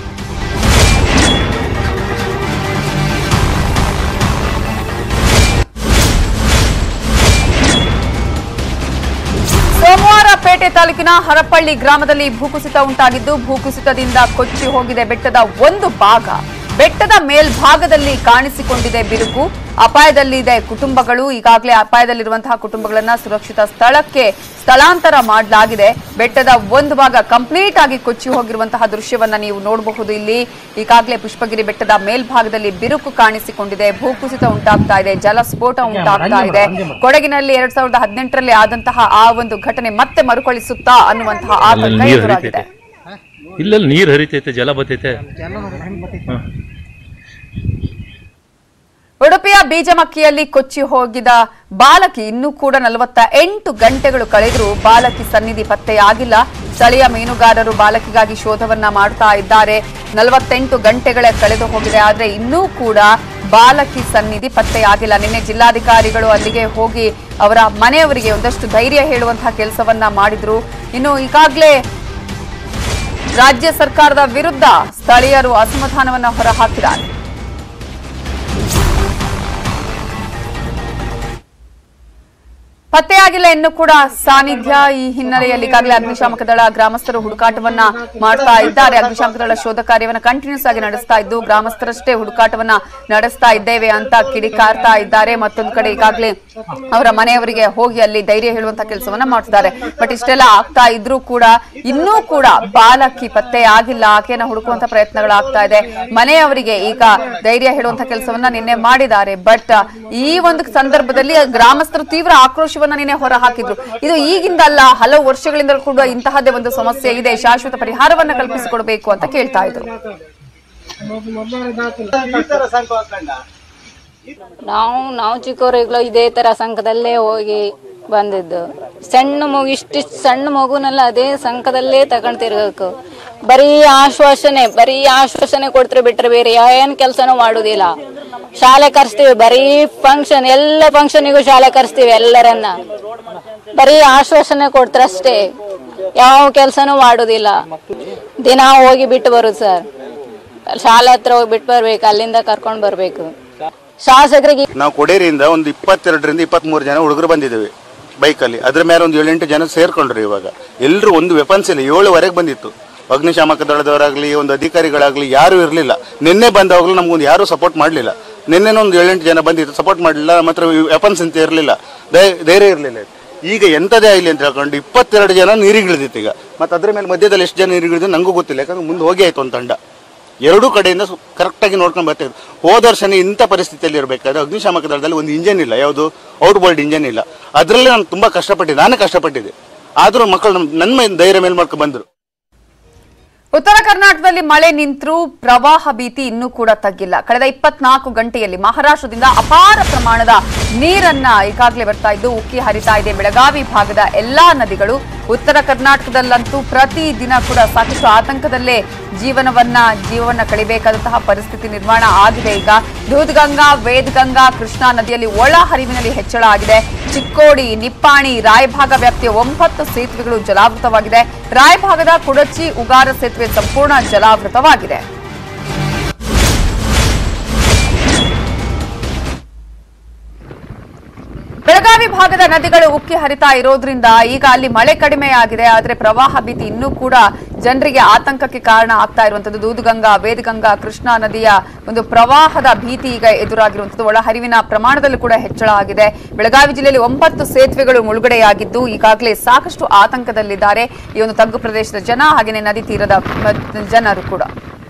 ಸೋಮವಾರ ಪೇಟೆ ತಾಲೂಕಿನ ಹರಪಳ್ಳಿ ಗ್ರಾಮದಲ್ಲಿ ಭೂಕುಸಿತ ಉಂಟಾಗಿದ್ದು ಭೂಕುಸಿತದಿಂದ ಕೊಚ್ಚಿ ಹೋಗಿದೆ ಬೆಟ್ಟದ ಒಂದು ಭಾಗ ಬೆಟ್ಟದ ಮೇಲ್ಭಾಗದಲ್ಲಿ ಕಾಣಿಸಿಕೊಂಡಿದೆ ಬಿರುಕು ಅಪಾಯದಲ್ಲಿದೆ ಕುಟುಂಬಗಳು ಈಗಾಗಲೇ ಅಪಾಯದಲ್ಲಿರುವಂತಹ ಕುಟುಂಬಗಳನ್ನ ಸುರಕ್ಷಿತ ಸ್ಥಳಕ್ಕೆ ಸ್ಥಳಾಂತರ ಮಾಡಲಾಗಿದೆ ಬೆಟ್ಟದ ಒಂದು ಭಾಗ ಕಂಪ್ಲೀಟ್ ಆಗಿ ಕೊಚ್ಚಿ ಹೋಗಿರುವಂತಹ ದೃಶ್ಯವನ್ನ ನೀವು ನೋಡಬಹುದು ಇಲ್ಲಿ ಈಗಾಗಲೇ ಪುಷ್ಪಗಿರಿ ಬೆಟ್ಟದ ಮೇಲ್ಭಾಗದಲ್ಲಿ ಬಿರುಕು ಕಾಣಿಸಿಕೊಂಡಿದೆ ಭೂಕುಸಿತ ಉಂಟಾಗ್ತಾ ಇದೆ ಜಲಸ್ಫೋಟ ಉಂಟಾಗ್ತಾ ಇದೆ ಕೊಡಗಿನಲ್ಲಿ ಎರಡ್ ಸಾವಿರದ ಹದಿನೆಂಟರಲ್ಲಿ ಆದಂತಹ ಆ ಒಂದು ಘಟನೆ ಮತ್ತೆ ಮರುಕಳಿಸುತ್ತಾ ಅನ್ನುವಂತಹ ಅಲ್ಲಲ್ಲಿ ಆತಂಕ ನೀರು ಎದುರಾಗಿದೆ ಹರಿತೈತೆ ಇಲ್ಲೆಲ್ಲ ನೀರು ಹರಿತೈತೆ ಜಲ ಬತ್ತೈತೆ ಹ. ಉಡುಪಿಯ ಬೀಜಮಕ್ಕಿಯಲ್ಲಿ ಕೊಚ್ಚಿ ಹೋಗಿದ ಬಾಲಕಿ ಇನ್ನೂ ಕೂಡ ನಲವತ್ತ ಎಂಟು ಗಂಟೆಗಳು ಕಳೆದರೂ ಬಾಲಕಿ ಸನ್ನಿಧಿ ಪತ್ತೆಯಾಗಿಲ್ಲ ಸ್ಥಳೀಯ ಮೀನುಗಾರರು ಬಾಲಕಿಗಾಗಿ ಶೋಧವನ್ನ ಮಾಡ್ತಾ ಇದ್ದಾರೆ ನಲವತ್ತೆಂಟು ಗಂಟೆಗಳೇ ಕಳೆದು ಹೋಗಿದೆ ಆದ್ರೆ ಇನ್ನೂ ಕೂಡ ಬಾಲಕಿ ಸನ್ನಿಧಿ ಪತ್ತೆಯಾಗಿಲ್ಲ ನಿನ್ನೆ ಜಿಲ್ಲಾಧಿಕಾರಿಗಳು ಅಲ್ಲಿಗೆ ಹೋಗಿ ಅವರ ಮನೆಯವರಿಗೆ ಒಂದಷ್ಟು ಧೈರ್ಯ ಹೇಳುವಂತಹ ಕೆಲಸವನ್ನ ಮಾಡಿದ್ರು ಇನ್ನು ಈಗಾಗಲೇ ರಾಜ್ಯ ಸರ್ಕಾರದ ವಿರುದ್ಧ ಸ್ಥಳೀಯರು ಅಸಮಾಧಾನವನ್ನ ಹೊರಹಾಕಿದ್ದಾರೆ ಪತ್ತೆಯಾಗಿಲ್ಲ ಇನ್ನು ಕೂಡ ಸಾನ್ನಿಧ್ಯ ಈ ಹಿನ್ನೆಲೆಯಲ್ಲಿ ಈಗಾಗಲೇ ಅಗ್ನಿಶಾಮಕ ದಳ ಗ್ರಾಮಸ್ಥರು ಹುಡುಕಾಟವನ್ನ ಮಾಡ್ತಾ ಇದ್ದಾರೆ ಅಗ್ನಿಶಾಮಕ ದಳ ಶೋಧ ಕಾರ್ಯವನ್ನ ಕಂಟಿನ್ಯೂಸ್ ಆಗಿ ನಡೆಸ್ತಾ ಇದ್ದು ಗ್ರಾಮಸ್ಥರಷ್ಟೇ ಹುಡುಕಾಟವನ್ನ ನಡೆಸ್ತಾ ಇದ್ದೇವೆ ಅಂತ ಕಿಡಿಕಾರ್ತಾ ಇದ್ದಾರೆ ಮತ್ತೊಂದು ಕಡೆ ಈಗಾಗಲೇ ಅವರ ಮನೆಯವರಿಗೆ ಹೋಗಿ ಅಲ್ಲಿ ಧೈರ್ಯ ಹೇಳುವಂತ ಕೆಲಸವನ್ನ ಮಾಡ್ತಿದ್ದಾರೆ ಬಟ್ ಇಷ್ಟೆಲ್ಲ ಆಗ್ತಾ ಇದ್ರೂ ಕೂಡ ಇನ್ನೂ ಕೂಡ ಬಾಲಕಿ ಪತ್ತೆ ಆಗಿಲ್ಲ ಆಕೆಯನ್ನ ಹುಡುಕುವಂತ ಪ್ರಯತ್ನಗಳಾಗ್ತಾ ಇದೆ ಮನೆಯವರಿಗೆ ಈಗ ಧೈರ್ಯ ಹೇಳುವಂತ ಕೆಲಸವನ್ನ ನಿನ್ನೆ ಮಾಡಿದ್ದಾರೆ ಬಟ್ ಈ ಒಂದು ಸಂದರ್ಭದಲ್ಲಿ ಗ್ರಾಮಸ್ಥರು ತೀವ್ರ ಆಕ್ರೋಶವನ್ನ ನಿನ್ನೆ ಹೊರ ಹಾಕಿದ್ರು ಇದು ಈಗಿಂದಲ್ಲ ಹಲವು ವರ್ಷಗಳಿಂದ ಕೂಡ ಇಂತಹದ್ದೇ ಒಂದು ಸಮಸ್ಯೆ ಇದೆ ಶಾಶ್ವತ ಪರಿಹಾರವನ್ನ ಕಲ್ಪಿಸಿಕೊಡ್ಬೇಕು ಅಂತ ಕೇಳ್ತಾ ಇದ್ರು ನಾವು ನಾವು ಚಿಕ್ಕವರಿಗ್ಲೂ ಇದೇ ತರ ಸಂಘದಲ್ಲೇ ಹೋಗಿ ಬಂದಿದ್ದು ಸಣ್ಣ ಮಗು ಇಷ್ಟಿಷ್ಟು ಸಣ್ಣ ಮಗುನೆಲ್ಲ ಅದೇ ಸಂಘದಲ್ಲೇ ತಗೊಂಡ್ ತಿರ್ಗಬೇಕು ಬರೀ ಆಶ್ವಾಸನೆ ಬರೀ ಆಶ್ವಾಸನೆ ಕೊಡ್ತಾರೆ ಬಿಟ್ರೆ ಬೇರೆ ಏನ್ ಕೆಲಸನೂ ಮಾಡುದಿಲ್ಲ ಶಾಲೆ ಕರೆಸ್ತೀವಿ ಬರೀ ಫಂಕ್ಷನ್ ಎಲ್ಲ ಫಂಕ್ಷನಿಗೂ ಶಾಲೆ ಕರೆಸ್ತೀವಿ ಎಲ್ಲರನ್ನ ಬರೀ ಆಶ್ವಾಸನೆ ಕೊಡ್ತಾರೆ ಅಷ್ಟೇ ಯಾವ ಕೆಲಸನೂ ಮಾಡುದಿಲ್ಲ ದಿನ ಹೋಗಿ ಬಿಟ್ಟು ಬರುದು ಸರ್ ಶಾಲೆ ಹತ್ರ ಹೋಗಿ ಬಿಟ್ಟು ಬರ್ಬೇಕು ಅಲ್ಲಿಂದ ಕರ್ಕೊಂಡ್ ಬರ್ಬೇಕು ಶಾಸಕರಿಗೆ ನಾವು ಕೊಡೇರಿಯಿಂದ ಒಂದು ಇಪ್ಪತ್ತೆರಡರಿಂದ ಇಪ್ಪತ್ತ್ಮೂರು ಜನ ಹುಡುಗರು ಬಂದಿದ್ದೇವೆ ಬೈಕಲ್ಲಿ ಅದ್ರ ಮೇಲೆ ಒಂದು ಏಳೆಂಟು ಜನ ಸೇರ್ಕೊಂಡ್ರು ಇವಾಗ ಎಲ್ಲರೂ ಒಂದು ವೆಪನ್ಸ್ ಇಲ್ಲ ಏಳುವರೆಗೆ ಬಂದಿತ್ತು ಅಗ್ನಿಶಾಮಕ ದಳದವರಾಗಲಿ ಒಂದು ಅಧಿಕಾರಿಗಳಾಗಲಿ ಯಾರೂ ಇರಲಿಲ್ಲ ನಿನ್ನೆ ಬಂದವಾಗಲೂ ನಮಗೊಂದು ಯಾರೂ ಸಪೋರ್ಟ್ ಮಾಡಲಿಲ್ಲ ನಿನ್ನೆನೂ ಒಂದು ಏಳೆಂಟು ಜನ ಬಂದಿತ್ತು ಸಪೋರ್ಟ್ ಮಾಡಲಿಲ್ಲ ಮಾತ್ರ ವೆಪನ್ಸ್ ಅಂತ ಇರಲಿಲ್ಲ ಧೈರ್ಯ ಇರಲಿಲ್ಲ ಈಗ ಎಂಥದೇ ಆಗಲಿ ಅಂತ ಹೇಳ್ಕೊಂಡು ಇಪ್ಪತ್ತೆರಡು ಜನ ನೀರಿಗೆ ಇಳಿದಿತ್ತು ಈಗ ಮತ್ತು ಅದ್ರ ಮೇಲೆ ಮಧ್ಯದಲ್ಲಿ ಎಷ್ಟು ಜನ ನೀರಿಗೆ ಇಳಿದು ನನಗೂ ಗೊತ್ತಿಲ್ಲ ಯಾಕಂದ್ರೆ ಮುಂದೆ ಹೋಗಿ ಆಯ್ತು ಒಂದು ತಂಡ ಎರಡೂ ಕಡೆಯಿಂದ ಕರೆಕ್ಟಾಗಿ ನೋಡ್ಕೊಂಡು ಬರ್ತಿದ್ರು ಹೋದ ವರ್ಷನೇ ಇಂಥ ಪರಿಸ್ಥಿತಿಯಲ್ಲಿ ಇರಬೇಕಾದ್ರೆ ಅಗ್ನಿಶಾಮಕ ದಳದಲ್ಲಿ ಒಂದು ಇಂಜನ್ ಇಲ್ಲ ಯಾವುದು ಔಟ್ ಬೋಲ್ಡ್ ಇಂಜನ್ ಇಲ್ಲ ಅದರಲ್ಲೇ ನಾನು ತುಂಬ ಕಷ್ಟಪಟ್ಟಿದ್ದೆ ನಾನೇ ಕಷ್ಟಪಟ್ಟಿದ್ದೆ ಆದರೂ ಮಕ್ಕಳು ನಮ್- ನನ್ನ ಮೇಲೆ ಧೈರ್ಯ ಮೇಲೆ ಮಾಡ್ಕೊಂಡು ಬಂದರು ಉತ್ತರ ಕರ್ನಾಟಕದಲ್ಲಿ ಮಳೆ ನಿಂತರೂ ಪ್ರವಾಹ ಭೀತಿ ಇನ್ನೂ ಕೂಡ ತಗ್ಗಿಲ್ಲ ಕಳೆದ ಇಪ್ಪತ್ನಾಲ್ಕು ಗಂಟೆಯಲ್ಲಿ ಮಹಾರಾಷ್ಟ್ರದಿಂದ ಅಪಾರ ಪ್ರಮಾಣದ ನೀರನ್ನ ಈಗಾಗಲೇ ಬರ್ತಾ ಇದ್ದು ಉಕ್ಕಿ ಹರಿತಾ ಇದೆ ಬೆಳಗಾವಿ ಭಾಗದ ಎಲ್ಲಾ ನದಿಗಳು ಉತ್ತರ ಕರ್ನಾಟಕದಲ್ಲಂತೂ ಪ್ರತಿ ದಿನ ಕೂಡ ಸಾಕಷ್ಟು ಆತಂಕದಲ್ಲೇ ಜೀವನವನ್ನ ಜೀವವನ್ನ ಕಳಿಬೇಕಾದಂತಹ ಪರಿಸ್ಥಿತಿ ನಿರ್ಮಾಣ ಆಗಿದೆ ಈಗ ದೂದ್ಗಂಗಾ ವೇದಗಂಗಾ ಕೃಷ್ಣಾ ನದಿಯಲ್ಲಿ ಒಳ ಹರಿವಿನಲ್ಲಿ ಹೆಚ್ಚಳ ಆಗಿದೆ ಚಿಕ್ಕೋಡಿ ನಿಪ್ಪಾಣಿ ರಾಯಭಾಗ ವ್ಯಾಪ್ತಿಯ ಒಂಬತ್ತು ಸೇತುವೆಗಳು ಜಲಾವೃತವಾಗಿದೆ ರಾಯಭಾಗದ ಕುಡಚಿ ಉಗಾರ ಸೇತುವೆ ಸಂಪೂರ್ಣ ಜಲಾವೃತವಾಗಿದೆ ಬೆಳಗಾವಿ ಭಾಗದ ನದಿಗಳು ಉಕ್ಕಿ ಹರಿತಾ ಇರೋದ್ರಿಂದ ಈಗ ಅಲ್ಲಿ ಮಳೆ ಕಡಿಮೆಯಾಗಿದೆ ಆದರೆ ಪ್ರವಾಹ ಭೀತಿ ಇನ್ನೂ ಕೂಡ ಜನರಿಗೆ ಆತಂಕಕ್ಕೆ ಕಾರಣ ಆಗ್ತಾ ಇರುವಂತದ್ದು ದೂದಗಂಗಾ ವೇದಗಂಗಾ ಕೃಷ್ಣಾ ನದಿಯ ಒಂದು ಪ್ರವಾಹದ ಭೀತಿ ಈಗ ಎದುರಾಗಿರುವಂತದ್ದು ಒಳಹರಿವಿನ ಪ್ರಮಾಣದಲ್ಲೂ ಕೂಡ ಹೆಚ್ಚಳ ಆಗಿದೆ ಬೆಳಗಾವಿ ಜಿಲ್ಲೆಯಲ್ಲಿ ಒಂಬತ್ತು ಸೇತುವೆಗಳು ಮುಳುಗಡೆಯಾಗಿದ್ದು ಈಗಾಗಲೇ ಸಾಕಷ್ಟು ಆತಂಕದಲ್ಲಿದ್ದಾರೆ ಈ ಒಂದು ತಗ್ಗು ಪ್ರದೇಶದ ಜನ ಹಾಗೆಯೇ ನದಿ ತೀರದ ಮ- ಜನರು ಕೂಡ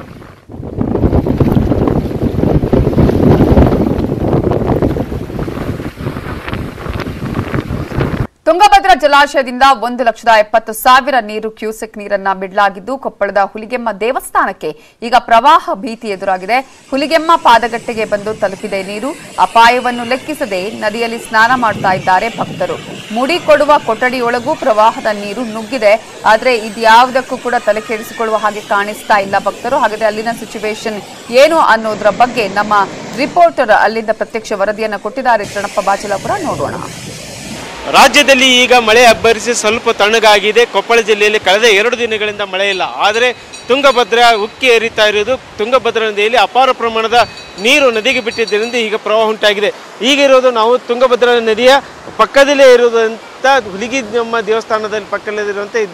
ತುಂಗಭದ್ರಾ ಜಲಾಶಯದಿಂದ ಒಂದು ಲಕ್ಷದ ಎಪ್ಪತ್ತು ಸಾವಿರ ನೀರು ಕ್ಯೂಸೆಕ್ ನೀರನ್ನ ಬಿಡಲಾಗಿದ್ದು ಕೊಪ್ಪಳದ ಹುಲಿಗೆಮ್ಮ ದೇವಸ್ಥಾನಕ್ಕೆ ಈಗ ಪ್ರವಾಹ ಭೀತಿ ಎದುರಾಗಿದೆ ಹುಲಿಗೆಮ್ಮ ಪಾದಗಟ್ಟೆಗೆ ಬಂದು ತಲುಪಿದೆ ನೀರು ಅಪಾಯವನ್ನು ಲೆಕ್ಕಿಸದೆ ನದಿಯಲ್ಲಿ ಸ್ನಾನ ಮಾಡ್ತಾ ಇದ್ದಾರೆ ಭಕ್ತರು ಮುಡಿ ಕೊಡುವ ಕೊಠಡಿಯೊಳಗೂ ಪ್ರವಾಹದ ನೀರು ನುಗ್ಗಿದೆ ಆದರೆ ಇದ್ಯಾವುದಕ್ಕೂ ಕೂಡ ತಲೆ ಕೆಡಿಸಿಕೊಳ್ಳುವ ಹಾಗೆ ಕಾಣಿಸ್ತಾ ಇಲ್ಲ ಭಕ್ತರು ಹಾಗಾದ್ರೆ ಅಲ್ಲಿನ ಸಿಚುವೇಶನ್ ಏನು ಅನ್ನೋದರ ಬಗ್ಗೆ ನಮ್ಮ ರಿಪೋರ್ಟರ್ ಅಲ್ಲಿಂದ ಪ್ರತ್ಯಕ್ಷ ವರದಿಯನ್ನ ಕೊಟ್ಟಿದ್ದಾರೆ ಶರಣಪ್ಪ ಬಾಚಲಾಪುರ ನೋಡೋಣ ರಾಜ್ಯದಲ್ಲಿ ಈಗ ಮಳೆ ಅಬ್ಬರಿಸಿ ಸ್ವಲ್ಪ ತಣ್ಣಗಾಗಿದೆ ಕೊಪ್ಪಳ ಜಿಲ್ಲೆಯಲ್ಲಿ ಕಳೆದ ಎರಡು ದಿನಗಳಿಂದ ಮಳೆ ಇಲ್ಲ ಆದರೆ ತುಂಗಭದ್ರಾ ಉಕ್ಕಿ ಹರಿತಾ ಇರುವುದು ತುಂಗಭದ್ರಾ ನದಿಯಲ್ಲಿ ಅಪಾರ ಪ್ರಮಾಣದ ನೀರು ನದಿಗೆ ಬಿಟ್ಟಿದ್ದರಿಂದ ಈಗ ಪ್ರವಾಹ ಉಂಟಾಗಿದೆ ಈಗಿರೋದು ನಾವು ತುಂಗಭದ್ರಾ ನದಿಯ ಪಕ್ಕದಲ್ಲೇ ಇರುವಂಥ ಹುಲಿಗಿ ನಮ್ಮ ದೇವಸ್ಥಾನದಲ್ಲಿ ಪಕ್ಕದಲ್ಲಿರುವಂಥ ಇದ್ದೇವೆ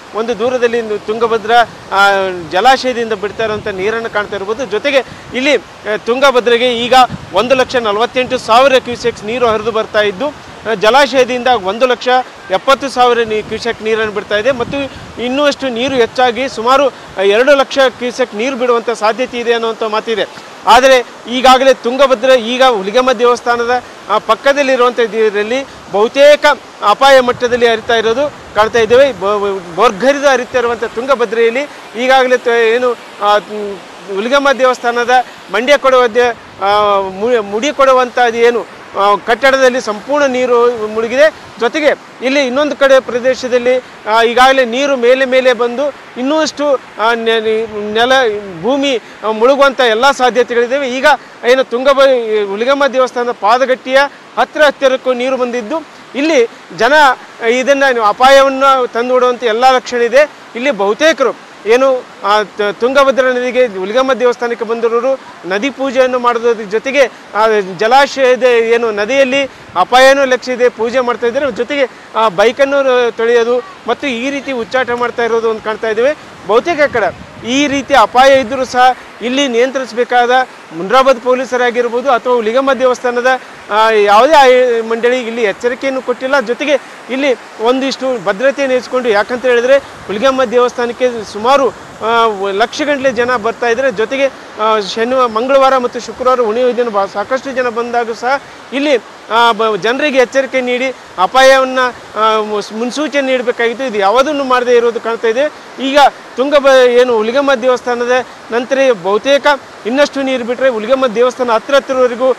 ಒಂದು ದೂರದಲ್ಲಿ ಒಂದು ತುಂಗಭದ್ರಾ ಆ, ಜಲಾಶಯದಿಂದ ಬಿಡ್ತಾ ಇರುವಂಥ ನೀರನ್ನು ಕಾಣ್ತಾ ಇರ್ಬೋದು ಜೊತೆಗೆ ಇಲ್ಲಿ ಆ, ತುಂಗಭದ್ರೆಗೆ ಈಗ ಒಂದು ಲಕ್ಷ ನಲವತ್ತೆಂಟು ಸಾವಿರ ಕ್ಯೂಸೆಕ್ಸ್ ನೀರು ಹರಿದು ಬರ್ತಾ ಇದ್ದು ಆ, ಜಲಾಶಯದಿಂದ ಒಂದು ಲಕ್ಷ ಎಪ್ಪತ್ತು ಸಾವಿರ ನೀ ಕ್ಯೂಸೆಕ್ ನೀರನ್ನು ಬಿಡ್ತಾ ಇದೆ ಮತ್ತು ಇನ್ನೂ ನೀರು ಹೆಚ್ಚಾಗಿ ಸುಮಾರು ಆ, ಎರಡು ಲಕ್ಷ ಕ್ಯೂಸೆಕ್ ನೀರು ಬಿಡುವಂಥ ಸಾಧ್ಯತೆ ಇದೆ ಅನ್ನುವಂಥ ಮಾತಿದೆ ಆದರೆ ಈಗಾಗಲೇ ತುಂಗಭದ್ರಾ ಈಗ ಹುಲಿಗೆಮ್ಮ ದೇವಸ್ಥಾನದ ಆ, ಪಕ್ಕದಲ್ಲಿರುವಂಥ ಇದರಲ್ಲಿ ಬಹುತೇಕ ಅಪಾಯ ಮಟ್ಟದಲ್ಲಿ ಹರಿತಾ ಇರೋದು ಕಾಣ್ತಾ ಇದ್ದೇವೆ ಬ- ಬ- ಭೋರ್ಗರಿದು ಹರಿತಾ ಇರುವಂಥ ತುಂಗಭದ್ರೆಯಲ್ಲಿ ಈಗಾಗಲೇ ತ- ಏನು ಆ, ಮ್, ಹುಲಿಗೆಮ್ಮ ದೇವಸ್ಥಾನದ ಮಂಡ್ಯ ಕೊಡುವ ದೇ- ಆ, ಮು- ಮುಡಿ ಕೊಡುವಂಥ ಅದು ಏನು ಆ, ಕಟ್ಟಡದಲ್ಲಿ ಸಂಪೂರ್ಣ ನೀರು ಮುಳುಗಿದೆ ಜೊತೆಗೆ ಇಲ್ಲಿ ಇನ್ನೊಂದು ಕಡೆ ಪ್ರದೇಶದಲ್ಲಿ ಆ, ಈಗಾಗಲೇ ನೀರು ಮೇಲೆ ಮೇಲೆ ಬಂದು ಇನ್ನೂಷ್ಟು ಆ, ನೆ- ನೆ- ನೆಲ ಭೂಮಿ ಆ, ಮುಳುಗುವಂಥ ಎಲ್ಲ ಸಾಧ್ಯತೆಗಳಿದ್ದಾವೆ ಈಗ ಏನು ತುಂಗಭ ಹುಲಿಗಮ್ಮ ದೇವಸ್ಥಾನದ ಪಾದಗಟ್ಟಿಯ ಹತ್ತಿರ ಹತ್ತಿರಕ್ಕೂ ನೀರು ಬಂದಿದ್ದು ಇಲ್ಲಿ ಜನ ಇದನ್ನು ಅಪಾಯವನ್ನು ತಂದುಬಿಡುವಂಥ ಎಲ್ಲ ಲಕ್ಷಣ ಇದೆ ಇಲ್ಲಿ ಬಹುತೇಕರು ಏನು ಆ, ತ- ತುಂಗಭದ್ರಾ ನದಿಗೆ ಹುಲಿಗಮ್ಮ ದೇವಸ್ಥಾನಕ್ಕೆ ಬಂದಿರೋರು ನದಿ ಪೂಜೆಯನ್ನು ಮಾಡೋದ್ರ ಜೊತೆಗೆ ಆ ಜಲಾಶಯದ ಏನು ನದಿಯಲ್ಲಿ ಅಪಾಯನೂ ಲಕ್ಷ್ಯ ಇದೆ ಪೂಜೆ ಮಾಡ್ತಾ ಇದ್ದಾರೆ ಜೊತೆಗೆ ಆ ಬೈಕನ್ನು ತೊಳೆಯೋದು ಮತ್ತು ಈ ರೀತಿ ಉಚ್ಚಾಟ ಮಾಡ್ತಾ ಇರೋದು ಒಂದು ಕಾಣ್ತಾ ಇದ್ದೇವೆ ಬಹುತೇಕ ಕಡೆ ಈ ರೀತಿ ಅಪಾಯ ಇದ್ದರೂ ಸಹ ಇಲ್ಲಿ ನಿಯಂತ್ರಿಸಬೇಕಾದ ಮುನ್ರಾಬಾದ್ ಪೊಲೀಸರಾಗಿರ್ಬೋದು ಅಥವಾ ಹುಲಿಗಮ್ಮ ದೇವಸ್ಥಾನದ ಆ, ಯಾವುದೇ ಆಯ- ಮಂಡಳಿ ಇಲ್ಲಿ ಎಚ್ಚರಿಕೆಯನ್ನು ಕೊಟ್ಟಿಲ್ಲ ಜೊತೆಗೆ ಇಲ್ಲಿ ಒಂದಿಷ್ಟು ಭದ್ರತೆಯನ್ನು ಹೆಚ್ಚಿಕೊಂಡು ಯಾಕಂತ ಹೇಳಿದ್ರೆ ಹುಲಿಗಮ್ಮ ದೇವಸ್ಥಾನಕ್ಕೆ ಸುಮಾರು ಆ, ವ- ಲಕ್ಷಗಟ್ಟಲೆ ಜನ ಬರ್ತಾ ಇದ್ದಾರೆ ಜೊತೆಗೆ ಆ, ಶನಿವಾರ ಮಂಗಳವಾರ ಮತ್ತು ಶುಕ್ರವಾರ ಉಣಿಯುವ ದಿನ ಬಾ- ಸಾಕಷ್ಟು ಜನ ಬಂದಾಗ ಸಹ ಇಲ್ಲಿ ಆ, ಬ- ಜನರಿಗೆ ಎಚ್ಚರಿಕೆ ನೀಡಿ ಅಪಾಯವನ್ನು ಮುನ್ಸೂಚನೆ ನೀಡಬೇಕಾಗಿತ್ತು ಇದು ಯಾವುದನ್ನು ಮಾಡದೇ ಇರೋದು ಕಾಣ್ತಾ ಇದೆ ಈಗ ತುಂಗ ಬ ಏನು ಹುಲಿಗಮ್ಮ ದೇವಸ್ಥಾನದ ನಂತರ ಬಹುತೇಕ ಇನ್ನಷ್ಟು ನೀರು ಬಿಟ್ಟರೆ ಹುಲಿಗಮ್ಮ ದೇವಸ್ಥಾನ ಹತ್ರ ಹತ್ತಿರವರೆಗೂ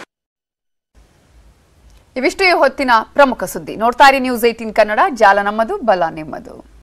ಇವಿಷ್ಟು ಈ ಹೊತ್ತಿನ ಪ್ರಮುಖ ಸುದ್ದಿ ನೋಡ್ತಾ ಇರಿ ನ್ಯೂಸ್ ಏಟೀನ್ ಕನ್ನಡ ಜಾಲ ನಮ್ಮದು ಬಲ ನಿಮ್ಮದು